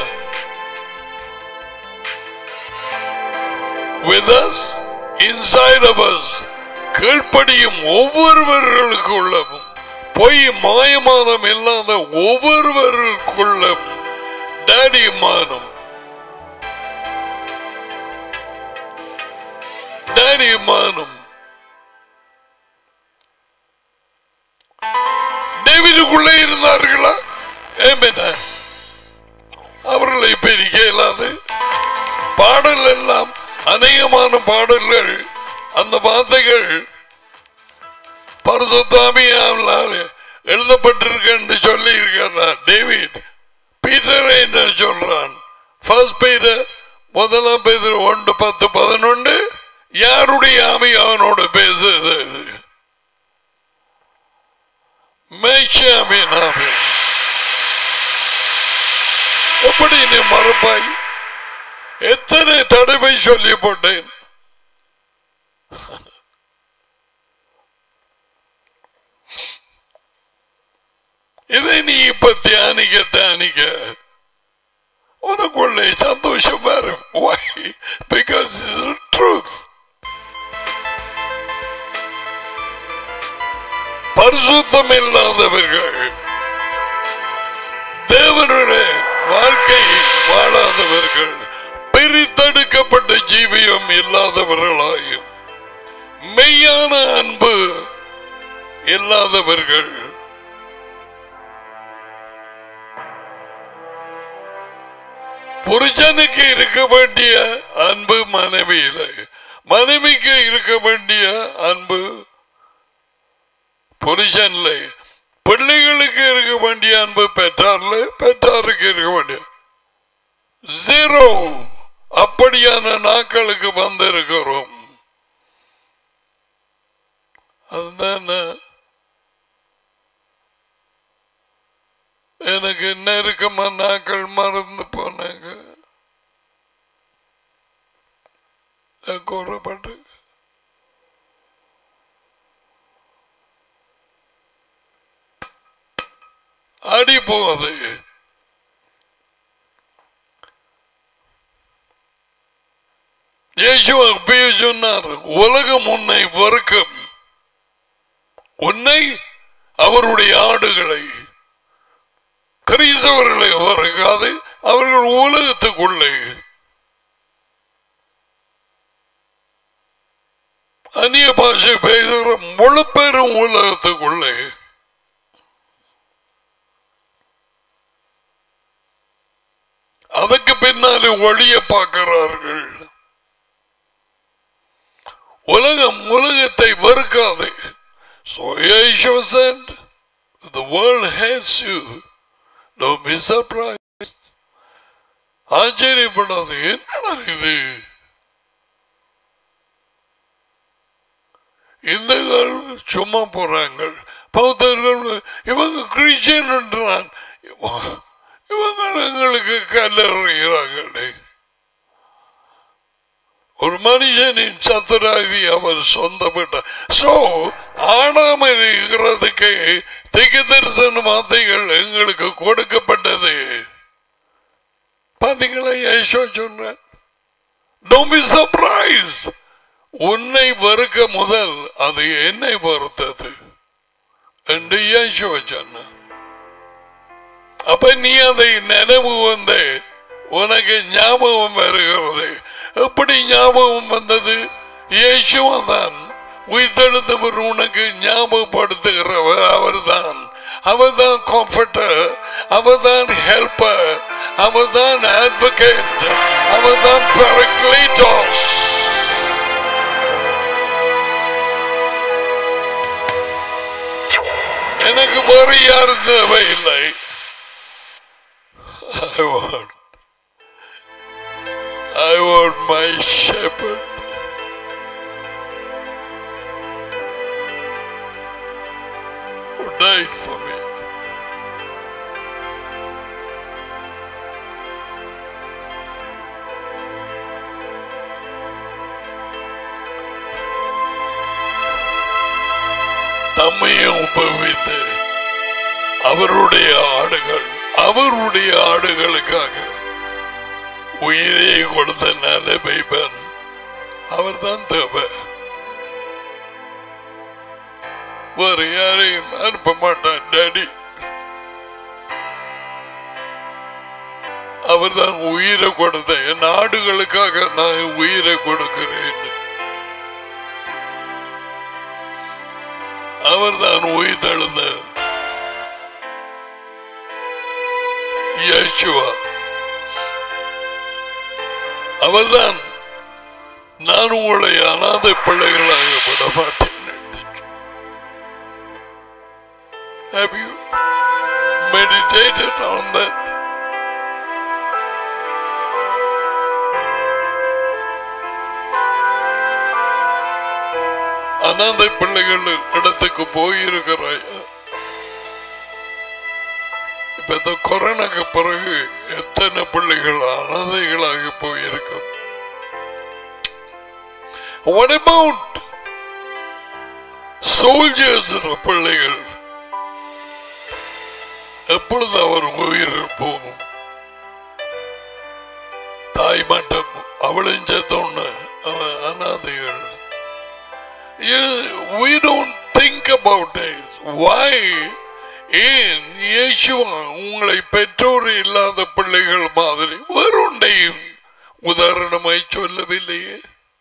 with us inside of us கீழ்ப்படியும் ஒவ்வொருவர்களுக்குள்ளும் பொய் மாயமானம் இல்லாத ஒவ்வொருவருக்குள்ளும் டேடி மானம் டேடி மானம் டேவிடுக்குள்ளே இருந்தார்களா ஏமென அவர்களை பிரிக்க இயலாது பாடல் எல்லாம் அநேகமான பாடல்கள் அந்த வார்த்தைகள் பரிசுத்தாமியால் எழுதப்பட்டிருக்கு என்று சொல்லி இருக்கிறார் டேவிட் பீட்டர் என்று சொல்றான் ஃபர்ஸ்ட் பீட்டர் முதலாம் பேர் ஒன்று பத்து பதினொன்று யாருடைய ஆமி அவனோடு பேசுது மேஷாமின் ஆமி எப்படி நீ மறுப்பாய் எத்தனை தடவை சொல்லி போட்டேன் இதை நீ இப்ப தியானிக்க தியானிக்க உனக்குள்ளே சந்தோஷம் வரும் Why? Because it's truth. பரிசுத்தம் இல்லாதவர்கள் தேவனுடைய வாழ்க்கையை வாழாதவர்கள் பிரித்தெடுக்கப்பட்ட ஜீவியம் இல்லாதவர்களாயும் மெய்யான அன்பு இல்லாதவர்கள் புருஷனுக்கு இருக்க வேண்டிய அன்பு மனைவியில மனைவிக்கு இருக்க வேண்டிய அன்பு புருஷன்ல பிள்ளைகளுக்கு இருக்க வேண்டிய அன்பு பெற்றார்ல பெற்றாருக்கு இருக்க வேண்டிய ஜீரோ அப்படியான நாட்களுக்கு வந்திருக்கிறோம் அதுதான் எனக்கு நெருக்கமா நாட்கள் மறந்து போனாங்க நான் கூறப்பட்டு அடி போகுது இயேசு அப்பயே சொன்னார் உலகம் உன்னை வெறுக்கும் உன்னை அவருடைய ஆடுகளை கிறிஸ்தவர்களை வெறுக்காது அவர்கள் உலகத்துக்குள்ளே அந்நிய பாஷை பேசுகிற முழு பேரும் உலகத்துக்குள்ளே அதுக்கு பின்னாலே ஒளிய பார்க்கிறார்கள் உலகம் உலகத்தை வெறுக்காது So Yeshua said, the world hates you. Don't be surprised. ஆச்சரியப்படாது என்னடா இது இந்துக்கள் சும்மா போறாங்க பௌத்தர்கள் இவங்க கிறிஸ்டியன் என்றான் இவங்க எங்களுக்கு கல்லறைகிறார்களே ஒரு மனுஷனின் சத்துராதி அவர் சொந்தப்பட்ட சோ ஆடாமல் இருக்கிறதுக்கு திக தரிசன வார்த்தைகள் எங்களுக்கு கொடுக்கப்பட்டது பாத்தீங்களா யேசோ சொன்ன டோன்ட் பி சர்ப்ரைஸ் உன்னை வெறுக்க முதல் அது என்னை வெறுத்தது என்று யேசோ சொன்ன அப்ப நீ அதை நினைவு வந்து உனக்கு ஞாபகம் வருகிறது எப்படி ஞாபகம் வந்தது இயேசுவன் தான் உயிர்த்தெழுந்தவர் உனக்கு ஞாபகப்படுத்துகிறவர் அவர்தான் அவர்தான் கம்ஃபர்டர் அவர்தான் ஹெல்பர் அவர்தான் அட்வொகேட் அவர்தான் பெரக்லீட்டோஸ் எனக்கு வேறு யாரும் தேவையில்லை I want I want my shepherd. Who died for me. தம்மையும் உபவித்து அவருடைய ஆடுகள் அவருடைய ஆடுகளுக்காக உயிரை கொடுத்த நிலைமை பெண் அவர் தான் தேவை வேறு யாரையும் அனுப்ப மாட்டான் டாடி அவர் தான் உயிரை கொடுத்த என் நாடுகளுக்காக நான் உயிரை கொடுக்கிறேன் அவர் தான் உயிர் தழுந்த இயேசுவா அவர்தான் நான் உங்களை அனாதை பிள்ளைகளாக விட மாட்டேன் Have you meditated on that? அனாதை பிள்ளைகள் இடத்துக்கு போயிருக்கிறாய் இப்ப இந்த கொரோனாக்கு பிறகு எத்தனை பிள்ளைகள் அனாதைகளாக போயிருக்கும் What about soldiers பிள்ளைகள் எப்பொழுது அவர் உயிர் போகும் தாய் மட்டும் அவளும் சேர்த்தோன்னு அனாதைகள் we don't think about it. Why? ஏன் இயேசுவா உங்களை பெற்றோர் இல்லாத பிள்ளைகள் மாதிரி வேறொன்றையும் உதாரணமாய் சொல்லவில்லையே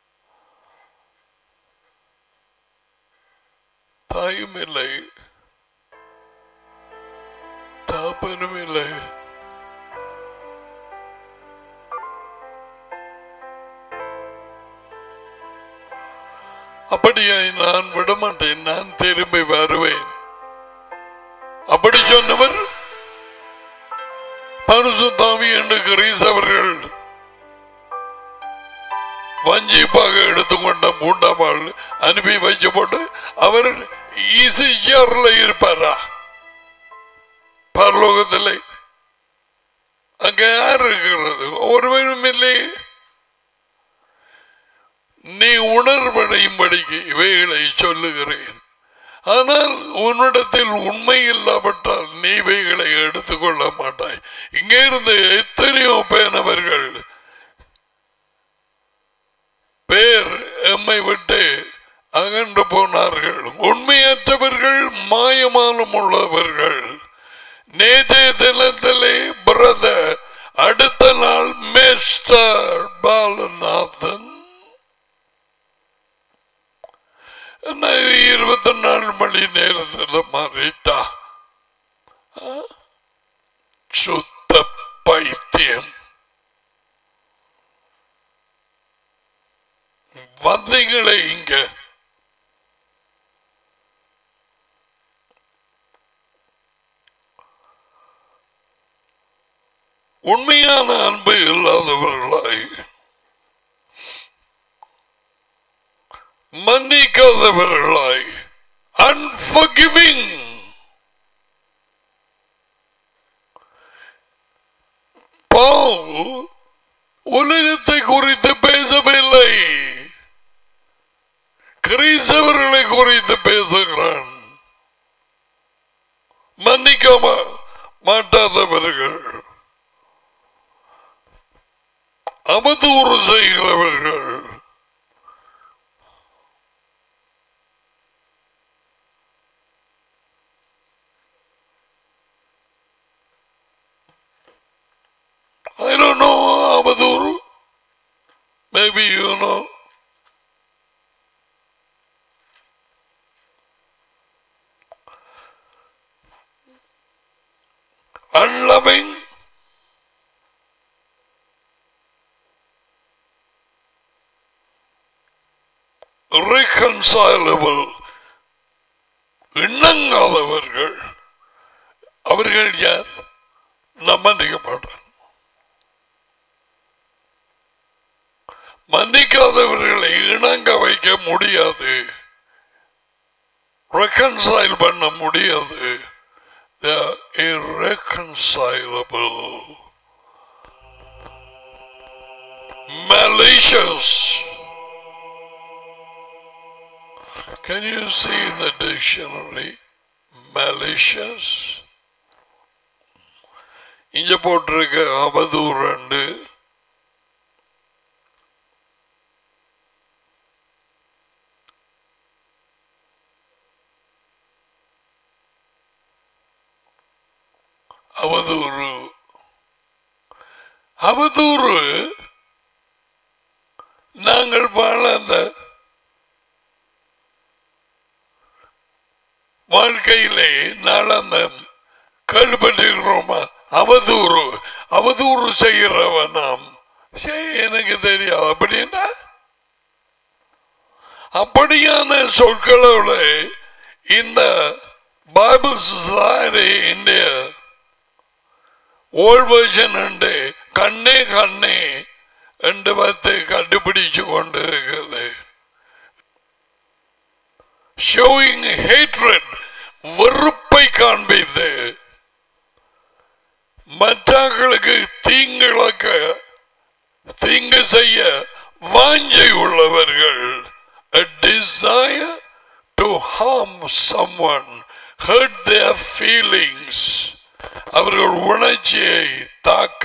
தாயும் இல்லை தாப்பனும் இல்லை அப்படியே நான் விடமாட்டேன் நான் திரும்பி வருவேன் அப்படி சொன்னவர் பரிசுத்தாவி என்று கிரீசவர்கள் வஞ்சிப்பாக எடுத்துக்கொண்ட மூன்றாம் ஆள் அனுப்பி வச்சு போட்டு அவர் ஈசிஆர்ல இருப்பாரா பரலோகத்தில் அங்க யார் இருக்கிறது ஒருவரும் இல்லையே நீ உணர்வடையும்படிக்கு இவைகளை சொல்லுகிறேன் ஆனால் உன்னிடத்தில் உண்மை இல்லாவிட்டால் நீ இவைகளை எடுத்துக்கொள்ள மாட்டாய் இங்கே இருந்து எத்தனையோ பேனவர்கள் பேர் எம்மை விட்டு அகன்று போனார்கள் உண்மையற்றவர்கள் மாயமானம் உள்ளவர்கள் நேற்றைய தினத்திலே பிரதர் அடுத்த நாள் மேஸ்டர் பாலநாதன் என்ன இது இருபத்தி நாலு மணி நேரத்தில் மாறிட்டா ஆ? சுத்த பைத்தியம் வந்தீங்களே இங்க உண்மையான அன்பு இல்லாதவர்களாய் மன்னிக்காதவர்களாய் அன்ஃபர்கிவிங் பாவ் உலகத்தை குறித்து பேசவில்லை கிறிஸ்தவர்களை குறித்து பேசுகிறான் மன்னிக்காம மாட்டாதவர்கள் அவதூறு செய்கிறவர்கள் I don't know அவதூறு maybe you know unloving reconcilable இணங்காதவர்கள் அவர்கள் யார் நான் மன்னிக்க மாட்டேன் மன்னிக்காதவர்களை இணங்க வைக்க முடியாது ரெக்கன்சைல் பண்ண முடியாது They are irreconcilable. Malicious. Can you see in the dictionary malicious? இங்க போட்டிருக்க அவதூறண்டு அவதூறு அவதூறு நாங்கள் வாழ அந்த வாழ்க்கையிலே நாளந்த கேள்விப்பட்டிருக்கிறோமா அவதூறு அவதூறு செய்கிறவன் நாம் சரி, எனக்கு தெரியாது அப்படின்னா அப்படியான சொற்களோட இந்த பைபிள் சொசைட்டி இந்திய ஓல்ட் வெர்ஷன் உண்டு கண்ணே கண்ணே என்று பார்த்து கண்டுபிடிச்சு கொண்டிருக்கிறது ஷோயிங் ஹேட்ரட் வெறுப்பை காண்பித்து மற்றவர்களுக்கு தீங்கிழக்க தீங்கு செய்ய வாஞ்சை உள்ளவர்கள் a desire to harm someone hurt their feelings அவர்கள் உணர்ச்சியை தாக்க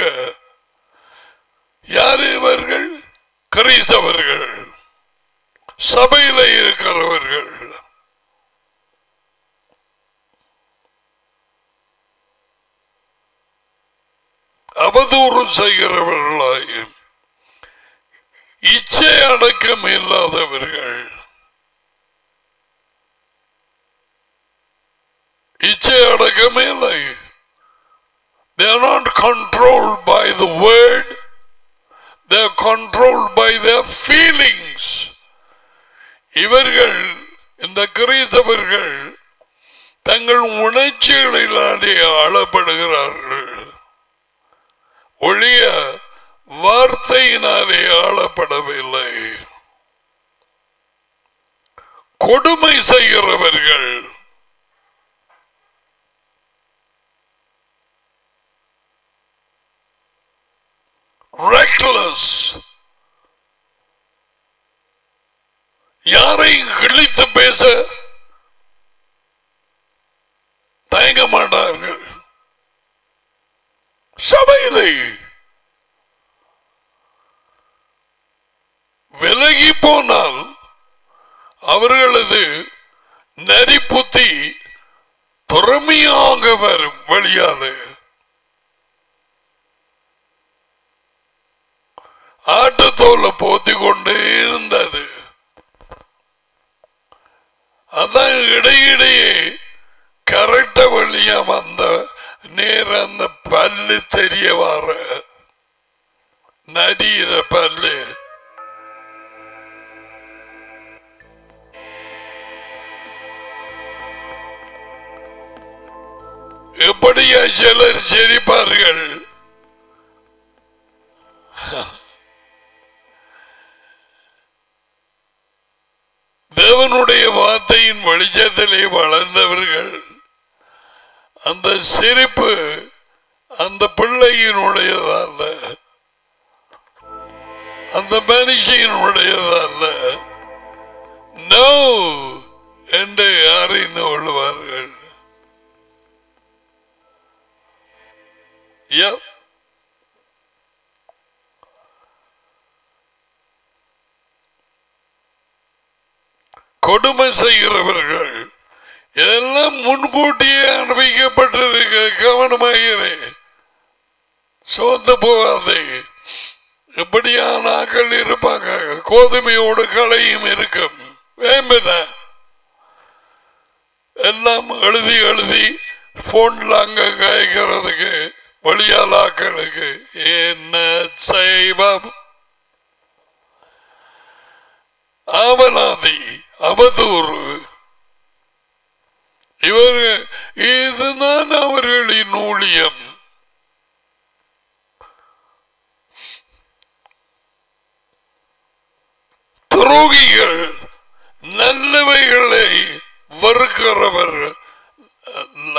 யார் இவர்கள் கிறிஸ்தவர்கள் சபையில இருக்கிறவர்கள் அவதூறு செய்கிறவர்களாய் இச்சை அடக்கம் இல்லாதவர்கள் இச்சை அடக்கமே இல்லை They are not controlled by the word, they are controlled by their feelings. இவர்கள் இந்த கிறிஸ்தவர்கள் தங்கள் உணர்ச்சிகளினாலே ஆளப்படுகிறார்கள் ஒழிய வார்த்தையினாலே ஆளப்படவில்லை கொடுமை செய்கிறவர்கள் reckless யாரையும் கிழித்து பேச தயங்க மாட்டார்கள் சபையிலே விலகி போனால் அவர்களது நரிப்புத்தி திறமையாக வரும் வழியாது ஆட்டத்தோல போத்தி கொண்டே இருந்தது அதான் இடையிடையே கரெக்ட வழியா வந்த நேர அந்த பல்லு தெரிய வர நரியிற பல்லு எப்படியா சிலர் சிரிப்பார்கள் தேவனுடைய வார்த்தையின் வெளிச்சத்திலே வளர்ந்தவர்கள் அந்த சிரிப்பு அந்த பிள்ளையினுடையதல்ல அந்த மனுஷியினுடையதல்ல நோ என்று அறிந்து கொள்வார்கள் Yep. கொடுமை செய்கிறவர்கள் இதெல்லாம் முன்கூட்டியே அனுபவிக்கப்பட்டிருக்க கவனமாகிறேன் சோர்ந்து போகாதே எப்படியான ஆக்கள் இருப்பாங்க கோதுமையோடு களையும் இருக்கும் வேம்பன எல்லாம் எழுதி எழுதி போன்ல அங்க காய்க்கிறதுக்கு வழியால் ஆக்களுக்கு என்ன செய்வம் அவனாதி அவதூறு இவர் இதுதான் அவர்களின் ஊழியம் துரோகிகள் நல்லவைகளை வெறுக்கிறவர் அல்ல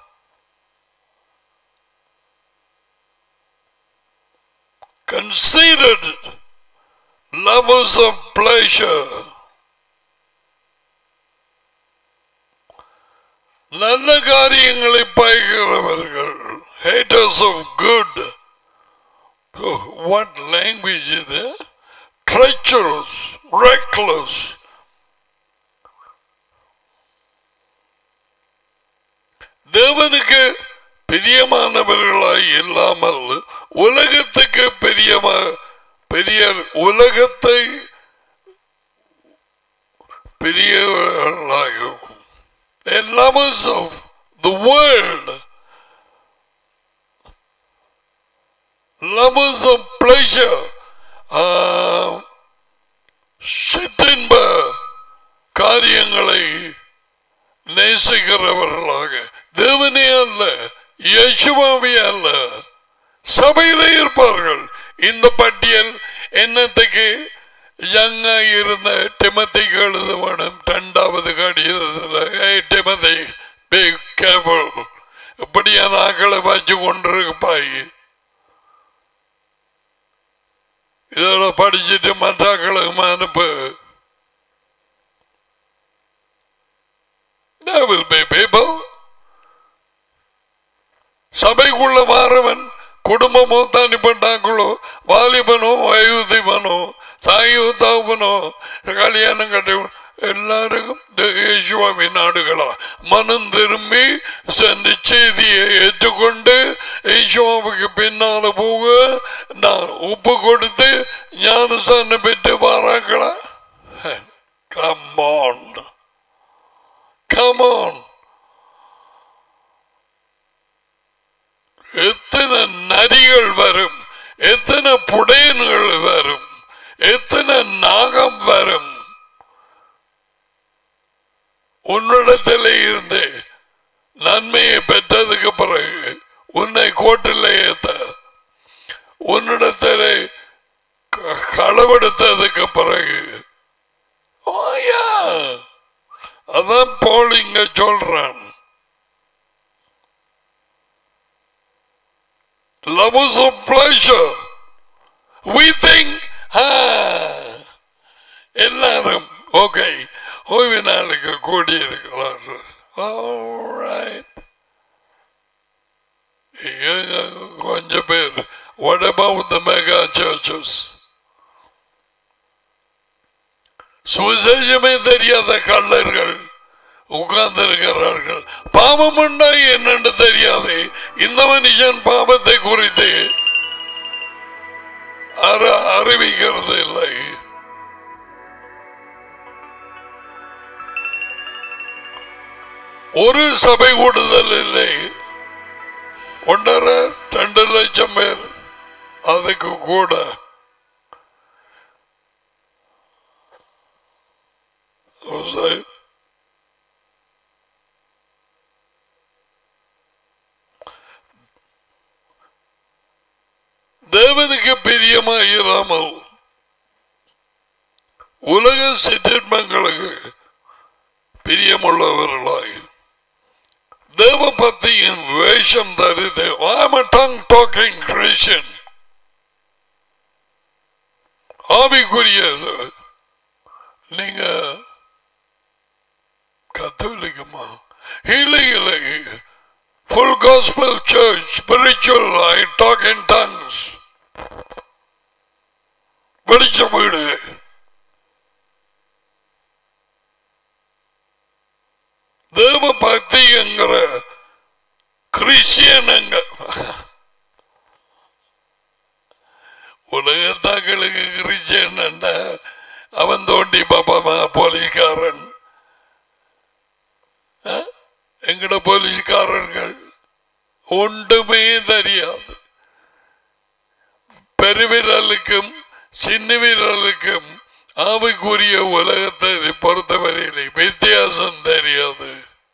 conceited lovers of pleasure நல்ல காரியங்களை பாய்கிறவர்கள் haters of good oh, what language is it treacherous reckless தேவனுக்கு பிரியமானவர்களாய் இல்லாமல் உலகத்துக்கு பெரியமா பெரிய உலகத்தை பெரியவர்களாகும் lovers of the world lovers of pleasure uh, சிற்றின்ப காரியங்களை நேசிக்கிறவர்களாக தேவனே அல்ல யேசுவாவே அல்ல சபையிலே இருப்பார்கள் இந்த பட்டியல் என்னத்துக்கு யங்கா இருந்த டிமத்திக்கு எழுத வேணும் இரண்டாவது கடிதத்தில் ஏய் டிமதி பி கேர்ஃபுல் இப்படியான ஆக்களை வச்சு கொண்டிருப்பாய் இதோட படிச்சுட்டு மற்றாக்களுக்கு அனுப்பு There will be people. சபைக்குள்ள மாறவன் குடும்பமோ தனிப்பட்டாக்களோ வாலிபனோ வயோதிபனோ தாயோ தகப்பனோ கல்யாணம் கட்டி எல்லாருக்கும் இயேசுவாவின் நாடுகளா மனம் திரும்பி சென்று செய்தியை ஏற்றுக்கொண்டு இயேசுவாவுக்கு பின்னால போக நான் உப்பு கொடுத்து ஞானசான பெற்று வாராங்களா கம்மான் கமான் எத்தனை நரிகள் வரும் எத்தனை புடையன்கள் வரும் எத்தனை நாகம் வரும் உன்னிடத்திலே இருந்து நன்மையை பெற்றதுக்கு பிறகு உன்னை கோட்டில் ஏத்த உன்னிடத்திலே க- களவெடுத்ததுக்கு பிறகு Oh, yeah. அதான் போல் இங்க சொல்றான் Lovers of pleasure. We think, ah, எல்லாரும் ஓகே ஓய்வு நாளுக்கு கூடி இருக்கிறார்கள் Alright. ஏங்க, கொஞ்சம் பேர் what about the mega churches சுவிசேஷமே தெரியாத கள்ளர்கள் உட்கார்ந்து இருக்கிறார்கள் பாவம் உண்டா என்னன்னு தெரியாது இந்த மனுஷன் பாவத்தை குறித்து அற- அறிவிக்கிறது இல்லை ஒரு சபை கூடுதல் இல்லை ஒன்றரை ரெண்டு லட்சம் பேர் அதுக்கு கூட சரி. தேவனுக்கு பிரியமாயிராமல் உலக சிற்றின்பங்களுக்கு பிரியமுள்ளவர்களாய் தேவ பக்தியின் வேஷம் தரிது I'm a tongue talking Christian ஆவிக்குரியது நீங்க கத்தோலிக்கமா இல்லை இல்லை full gospel church spiritual I talk in tongues வெளிச்ச வீடு தேவ பக்தி என்கிற கிறிஸ்டியனுங்க உலகத்தாக்களுக்கு கிறிஸ்டியன் அவன் தோண்டி பாப்பா போலீஸ்காரன் எங்கட போலீஸ்காரர்கள் ஒன்றுமே தெரியாது பெருவிரலுக்கும் சின்ன விரலுக்கும் ஆவிக்குரிய உலகத்தை பொறுத்தவரையிலே வித்தியாசம் தெரியாது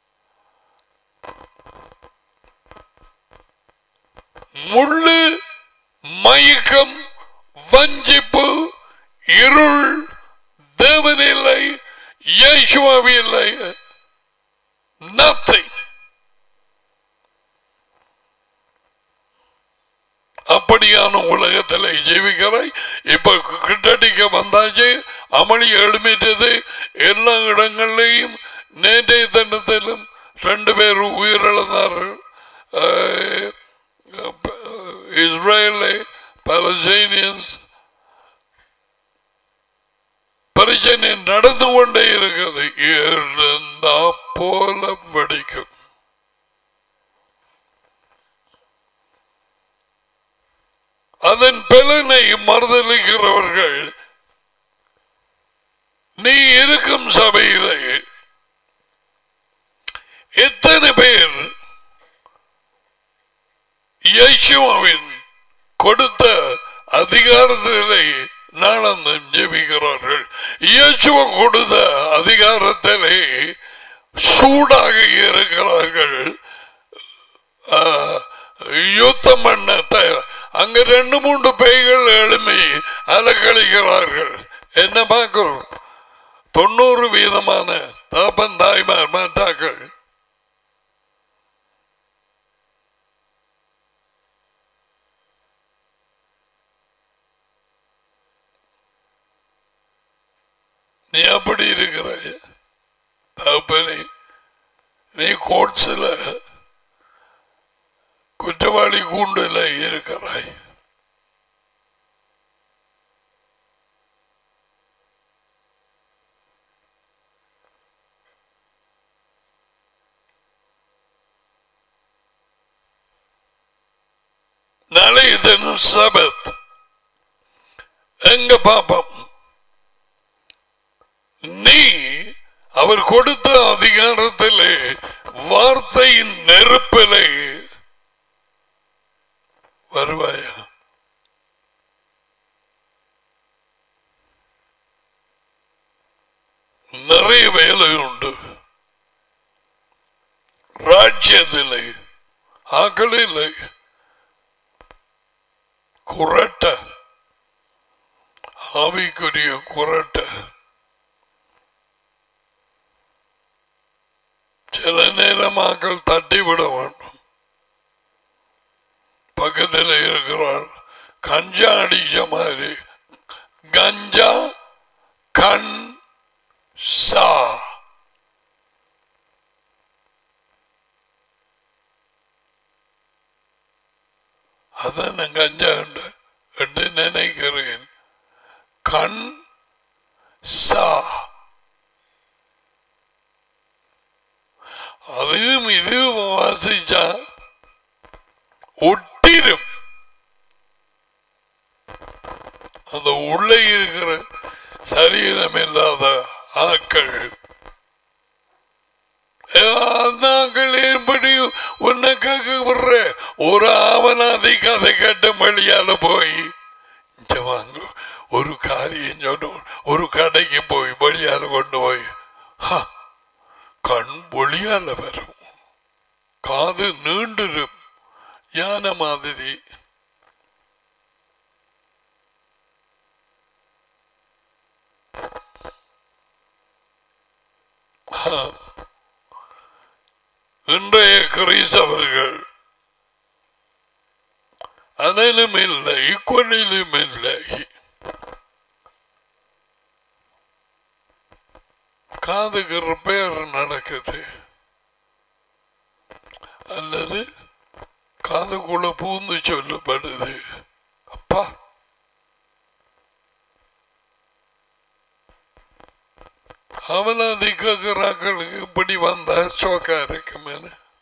முள்ளு மயக்கம் வஞ்சிப்பு இருள் தேவனில்லை இயேசுவாவில்லை nothing அப்படியான உலகத்தில் ஜீவிக்கிறாய் இப்ப கிட்டடிக்க வந்தாச்சு அமளி எழுமிட்டது எல்லா இடங்கள்லையும் நேற்றைய தினத்திலும் ரெண்டு பேர் உயிரிழந்தார்கள் அஹ், இஸ்ரேலை பலஸ்தீனியன்ஸ் பிரச்சனை நடந்து கொண்டே இருக்கிறது இருந்தா போல வெடிக்கும் அதன் பலனை மறுதளிக்கிறவர்கள் நீ இருக்கும் சபையிலே எத்தனை பேர் இயேசுவின் கொடுத்த அதிகாரத்திலே நாளந்தம் ஜெபிக்கிறார்கள் இயேசுவ கொடுத்த அதிகாரத்திலே சூடாக இருக்கிறார்கள் ஆ, யுத்தம் பண்ண த- அங்க ரெண்டு மூன்று பேய்கள் எழுமி அலக்கழிக்கிறார்கள் என்ன பார்க்கிறோம் தொண்ணூறு வீதமான தாப்பன் தாய்மார் மாட்டாக்கள் நீ அப்படி இருக்கிறாய் தகப்பனே நீ கோட்ஸில் குற்றவாளி கூண்டுல இருக்கிறாய் நாளைய தினம் சபத் எங்க பாப்பம் நீ அவர் கொடுத்த அதிகாரத்திலே வார்த்தையின் நெருப்பிலே வருவாயா நிறைய வேலை உண்டு ராஜ்யத்தில் ஆக்கள் இல்லை குரட்ட ஆவிக்குரிய குரட்ட சில நேரம் ஆக்கள் தட்டி விட வேண்டும் பக்கத்தில் இருக்கிறாள் கஞ்சா அடிச்ச மாதிரி கஞ்சா கண் சா அதான் நான் கஞ்சா உண்டு என்று நினைக்கிறேன் கண் சா அதுவும் இதுவும் வாசிச்சா ஒட்டிரும் அந்த உள்ளே இருக்கிற சரீரம் இல்லாத ஆக்கள் அந்த ஆக்கள் ஏற்படி உன்னை கேட்க விடுற ஒரு ஆவனாதி கதை கட்ட வழியால போய் இங்க வாங்க ஒரு காரியம் சொன்னோம் ஒரு கடைக்கு போய் வழியால கொண்டு போய் ஹ, கண் ஒளியால வரும் காது நீண்டிரும் யானை மாதிரி ஹ. இன்றைய கிறிஸ்தவர்கள் அதிலும் இல்லை இக்கொனிலும் இல்லை காதுக்கு ரிப்பேர் நடக்குது அல்லது காதுக்குள்ள பூந்து சொல்லப்படுது அப்பா அவனாதி கேட்கிறாக்களுக்கு இப்படி வந்தா சோக்கா இருக்குமே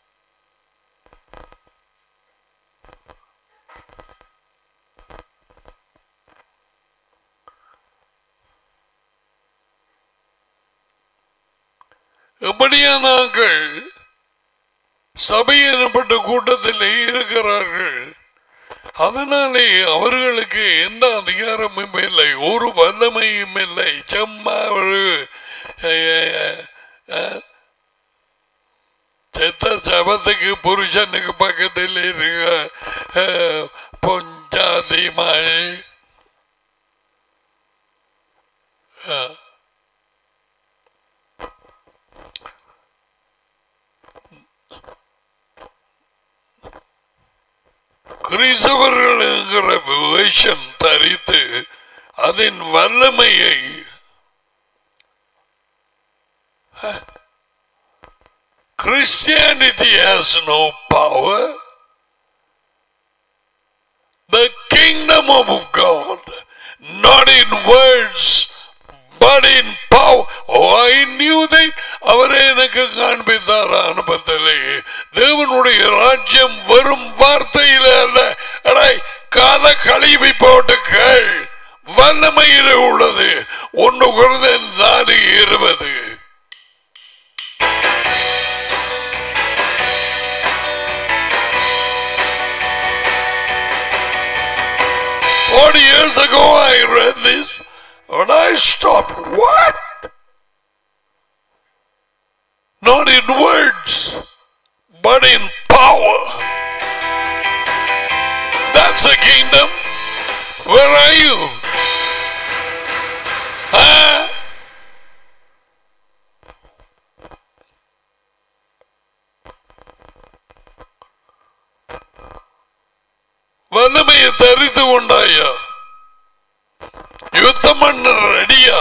எப்படியானாக்கள் சபை எனப்பட்ட கூட்டத்தில் இருக்கிறார்கள் அதனாலே அவர்களுக்கு எந்த அதிகாரமும் இல்லை ஒரு வல்லமையும் இல்லை சும்மா ஒரு அஹ், அஹ், செத்த சபத்துக்கு புருஷனுக்கு பக்கத்தில் இருக்க அஹ், பொஞ்சாதி மாய் அஹ், கிறிஸ்தவர்கள் என்கிற வேஷம் தரித்து அதன் வல்லமையை Christianity has no power. The kingdom of God, not in words, but in power. Oh, I knew that. அவரே எனக்கு காண்பித்தார் அனுபவத்திலே தேவனுடைய ராஜ்யம் வெறும் வார்த்தையில அல்ல அடை காத கழுவி போட்டு கேள் வல்லமையில உள்ளது ஒன்று குறைந்த நாலு இருபது Forty years ago I read this and I stopped. What? Not in words, but in power. That's a kingdom. Where are you? Huh? வல்லமையை தரித்து கொண்டாயா யுத்தம் பண்ண ரெடியா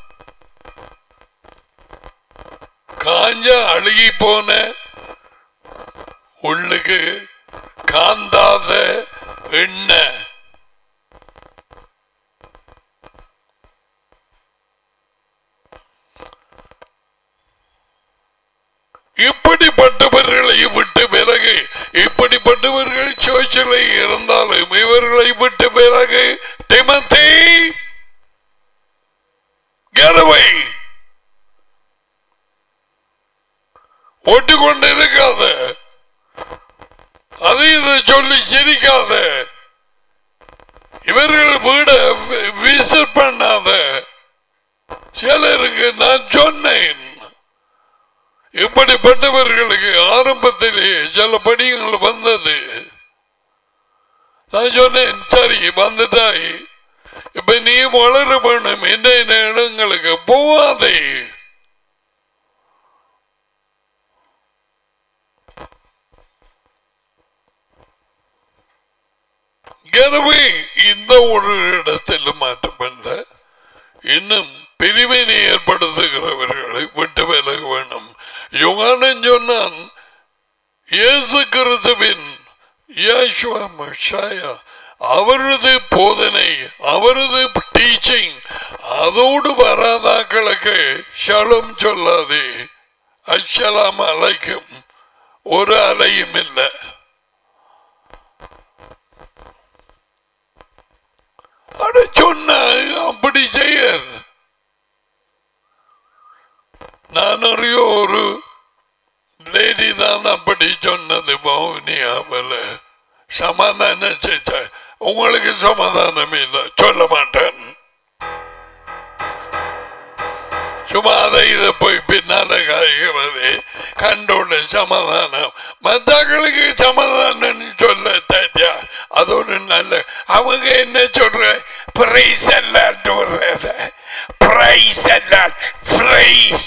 காஞ்ச அழுகி போன உள்ளுக்கு காந்தாத எண்ணெய் இப்படிப்பட்டவர்களை விட்டு பிறகு இப்படிப்பட்டவர்கள் சோச்சலை இருந்தாலும் இவர்களை விட்டு பிறகு டிமத்தி கரவை ஒட்டிக்கொண்டு இருக்காத அது இதை சொல்லி சிரிக்காத இவர்கள் வீட விசிட் பண்ணாத சிலருக்கு நான் சொன்னேன் இப்படிப்பட்டவர்களுக்கு ஆரம்பத்தில் வேதத்திலே சில படிகள் வந்தது நான் சொன்னேன் சரி வந்துட்டாய் இப்ப நீ வளர வேணும் என்ன என்ன இடங்களுக்கு போவாதே எனவே இந்த ஒரு இடத்தில் மாற்றமல்ல இன்னும் பிரிவினை ஏற்படுத்துகிறவர்களை விட்டு விலக வேண்டும் யுகானன் சொன்னான் இயேசு கிறிஸ்துவின் யாஷுவா மஷாயா அவரது போதனை அவரது டீச்சிங் அதோடு வராதாக்களுக்கு ஷலம் சொல்லாதே அச்சலாம் அலைக்கும் ஒரு அலையும் இல்லை அட சொன்ன அப்படி செய்ய நான் அறிய ஒரு லேடி தான் அப்படி சொன்னது பவுனியாவில் சமாதானம் செஞ்ச உங்களுக்கு சமாதானம் இல்லை சொல்ல மாட்டேன் சும்மா அதை இதை போய் பின்னால காய்கிறது கண்டோட சமாதானம் மற்றவர்களுக்கு சமாதானம் சொல்ல தாத்தியா அது ஒரு நல்ல அவங்க என்ன சொல்ற பிரைஸ் அல்லாட்டு வர்றத பிரைஸ் அல்லாட் பிரைஸ்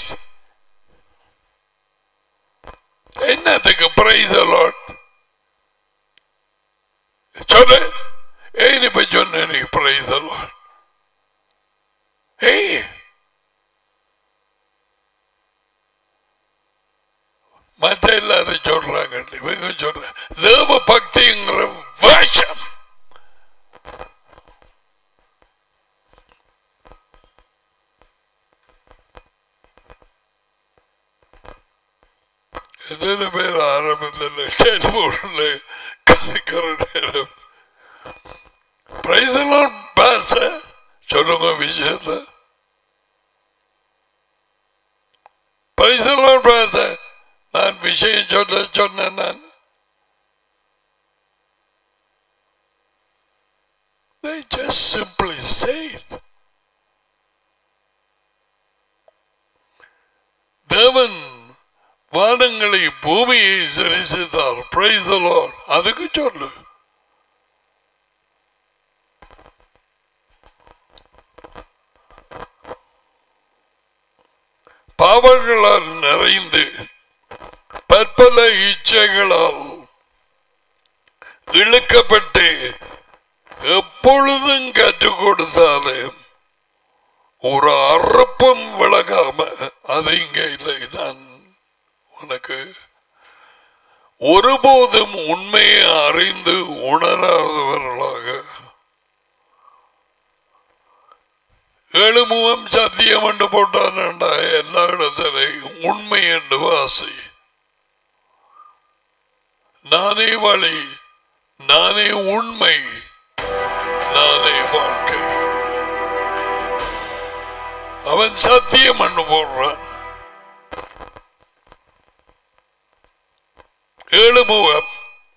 என்னத்துக்கு பிரைஸ் அலாட் சொல்லு ஏன் இப்ப சொன்ன நீ பிரைஸ் அலாட் ஏய் மற்ற எல்லாரும் சொல்றாங்க இவங்க சொல்ற தேவ பக்திங்கிற வேஷம் எத்தனை பேர் ஆரம்பத்தில் டெலிபோன்ல கலைக்கிற நேரம் பிரைஸ் எல்லாம் பேச சொல்லுங்க விஷயத்த பிரைஸ் எல்லாம் பேச நான் விஷயம் சொல்ல சொன்னேன் நான் They just simply say it. தேவன் வானங்களை பூமியை சரிசித்தார் பிரைஸ் அதுக்கு சொல்லு பாவங்களால் நிறைந்து பற்பல இச்சைகளால் இழுக்கப்பட்டு எப்பொழுதும் கற்றுக் கொடுத்தாலும் ஒரு அறப்பும் விளங்காம அது இங்க இல்லை நான் உனக்கு ஒருபோதும் உண்மையை அறிந்து உணராதவர்களாக எழுமுகம் சத்தியம் என்று போட்டான்டா எல்லா இடத்திலையும் உண்மை என்று வாசி நானே வழி நானே உண்மை நானே வாழ்க்கை அவன் சத்தியம் என்று போடுறான் ஏழுமுகம்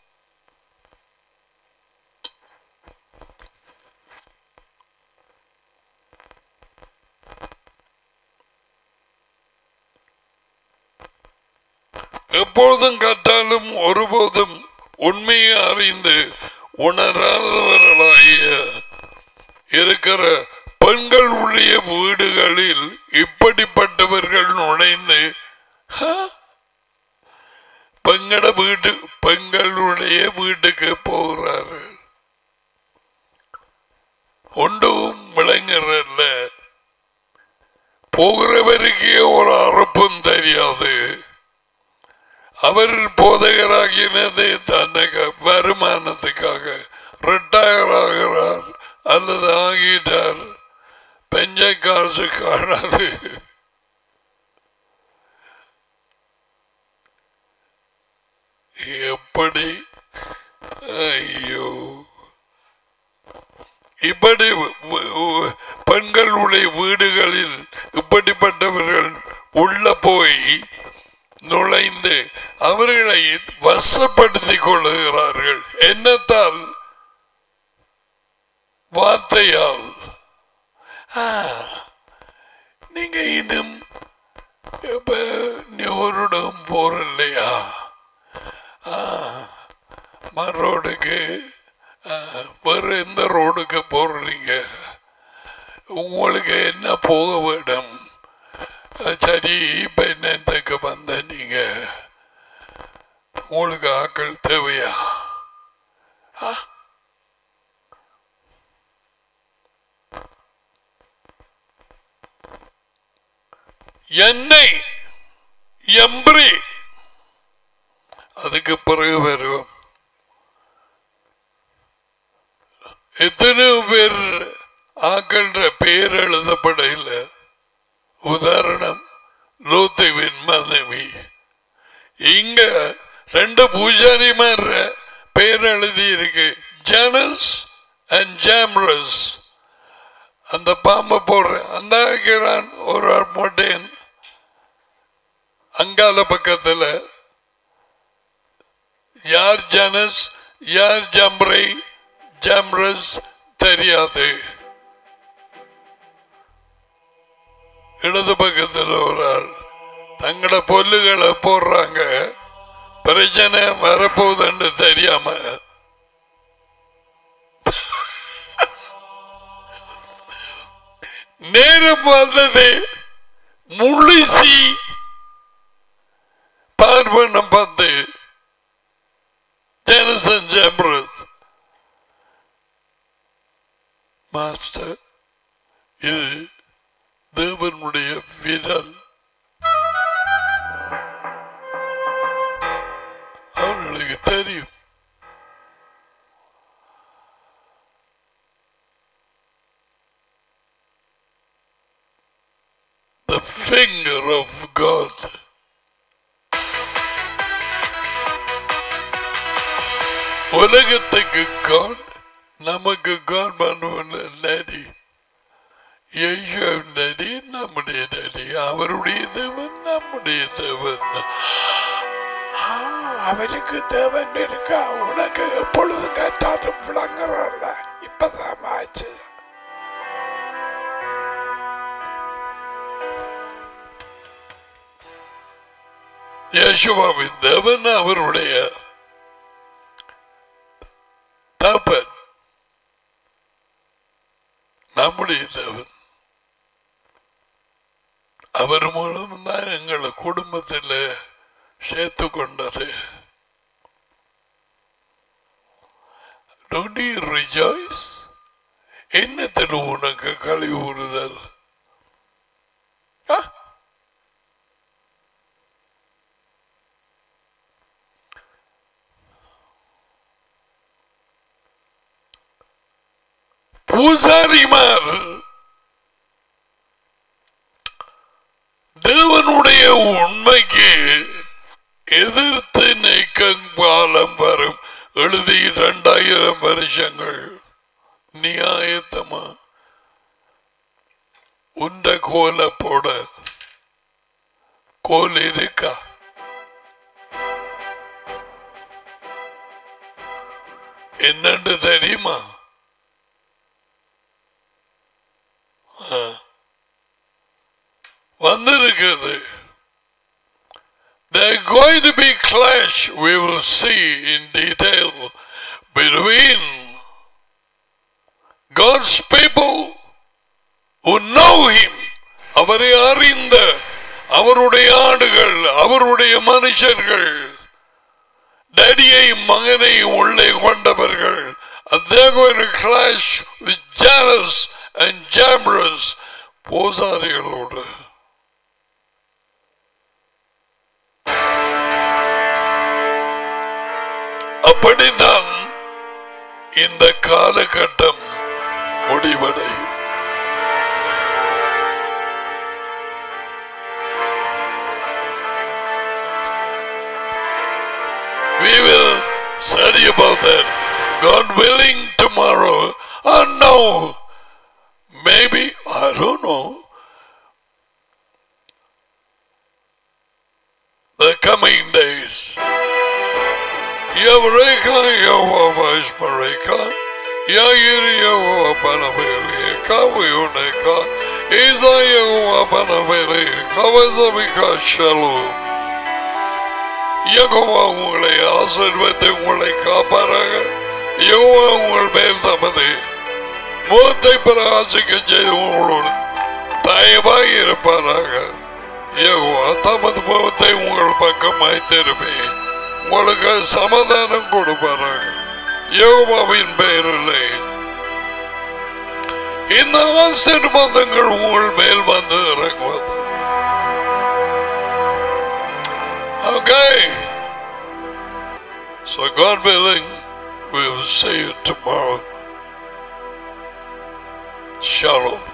எப்பொழுதும் கற்றாலும் ஒருபோதும் உண்மையை அறிந்து உணராதவர்களாகிய இருக்கிற பெண்களுடைய வீடுகளில் இப்படிப்பட்டவர்கள் நுழைந்து "ஹா? பெங்கட வீட்டு பெண்களுடைய வீட்டுக்கு போகிறார்கள் ஒன்றும் விளங்குறல்ல போகிறவருக்கே ஒரு அறுப்பும் தெரியாது அவர் போதகராகினது தன்னுக்கு வருமானத்துக்காக ரிட்டையர் ஆகிறார் அல்லது ஆகிட்டார் பெஞ்ச காசு காணாது எப்படி ஐயோ இப்படி வ- வ- பெண்களுடைய வீடுகளில் இப்படிப்பட்டவர்கள் உள்ள போய் நுழைந்து அவர்களை வசப்படுத்திக் கொள்ளுகிறார்கள் என்னத்தால் வார்த்தையால் ஆ, நீங்க இன்னும் இப்ப நீ ஒரு இடம் போற இல்லையா மறு ரோடுக்கு அஹ், வேற எந்த ரோடுக்கு போடுறீங்க உங்களுக்கு என்ன போக வேணும் அஹ், சரி இப்ப என்னத்துக்கு வந்த நீங்க உங்களுக்கு ஆக்கள் தேவையா ஆ? எண்ணெய் எம்பரி அதுக்கு பிறகு வருவோம் எத்தனையோ பேர் ஆக்கள்ற பேர் எழுதப்பட இல்லை உதாரணம் லோத்துவின் மனைவி இங்க ரெண்டு பூஜாரிமார் பேர் எழுதி இருக்கு ஜானஸ் அண்ட் ஜாம்ரஸ் அந்த பாம்பை போடுறேன் அந்த ஆக்கிறான் ஒரு ஆள் போட்டேன் அங்கால பக்கத்துல யார் ஜானஸ் யார் ஜம்ரை ஜம்ரஸ் தெரியாது இடது பக்கத்தில் ஒரு ஆள் தங்களோட பொல்லுகளை போடுறாங்க பிரச்சனை வரப்போகுதுன்னு தெரியாம நேரம் வந்தது முழுசி பார்வனம் பார்த்து ஜெனசன் ஜெம்ரஸ் மாஸ்டர் இது தேவனுடைய விரல் அவர்களுக்கு தெரியும் the finger of God. உலகத்துக்கு God நமக்கு God பண்ணுவன நடி யேசு நடி நம்முடைய நடி அவருடைய தேவன் நம்முடைய தேவன் ஆ, அவருக்கு தேவன் இருக்கா உனக்கு எப்பொழுது கேட்டாலும் விளங்குறல்ல இப்பதான் ஆச்சு யேசுவாவின் தேவன் அவருடைய தகப்பன் நம்முடைய தேவன் அவர் மூலம் தான் எங்களை குடும்பத்தில் சேர்த்து கொண்டது Don't you rejoice? என்னத்தில் உனக்கு களி ஊறுதல் ஆ? பூசாரிமார் தேவனுடைய உண்மைக்கு எதிர்த்து நீக்கம் காலம் வரும் எழுதி இரண்டாயிரம் வருஷங்கள் நியாயத்தமா உண்ட கோல போட கோல் இருக்கா என்னன்னு தெரியுமா ஆ. வந்திருக்குது There are going to be clash we will see in detail between God's people who know Him அவரை அறிந்த அவருடைய ஆடுகள் அவருடைய மனுஷர்கள் டடியை மகனை உள்ளே கொண்டவர்கள் And they're going to clash with Janus and Jambres பூசாரிகளோடு அப்படித்தான் இந்த காலகட்டம் முடிவடையும் We will study about that. God willing tomorrow. Oh no. Maybe, I don't know. The coming days. Yavreka Yahweh Vashmareka. Yair Yahweh Panaveleka. Vayuneka. Isa Yahweh Panaveleka. Vazavika Shalom. Jehovah உங்களை ஆசீர்வதித்து உங்களை காப்பாராக யெகோவா உங்கள் மேல் தமது முகத்தை பிரகாசிக்க செய்து உங்களோடு தயவாக இருப்பாராக யெகோவா தமது முகத்தை உங்கள் பக்கமாய் திருப்பி உங்களுக்கு சமாதானம் கொடுப்பாராக யெகோவாவின் பெயரில்லை இந்த ஆசீர்வாதங்கள் உங்கள் மேல் வந்து இறங்குவது Okay. So God willing, we will see you tomorrow. Shalom.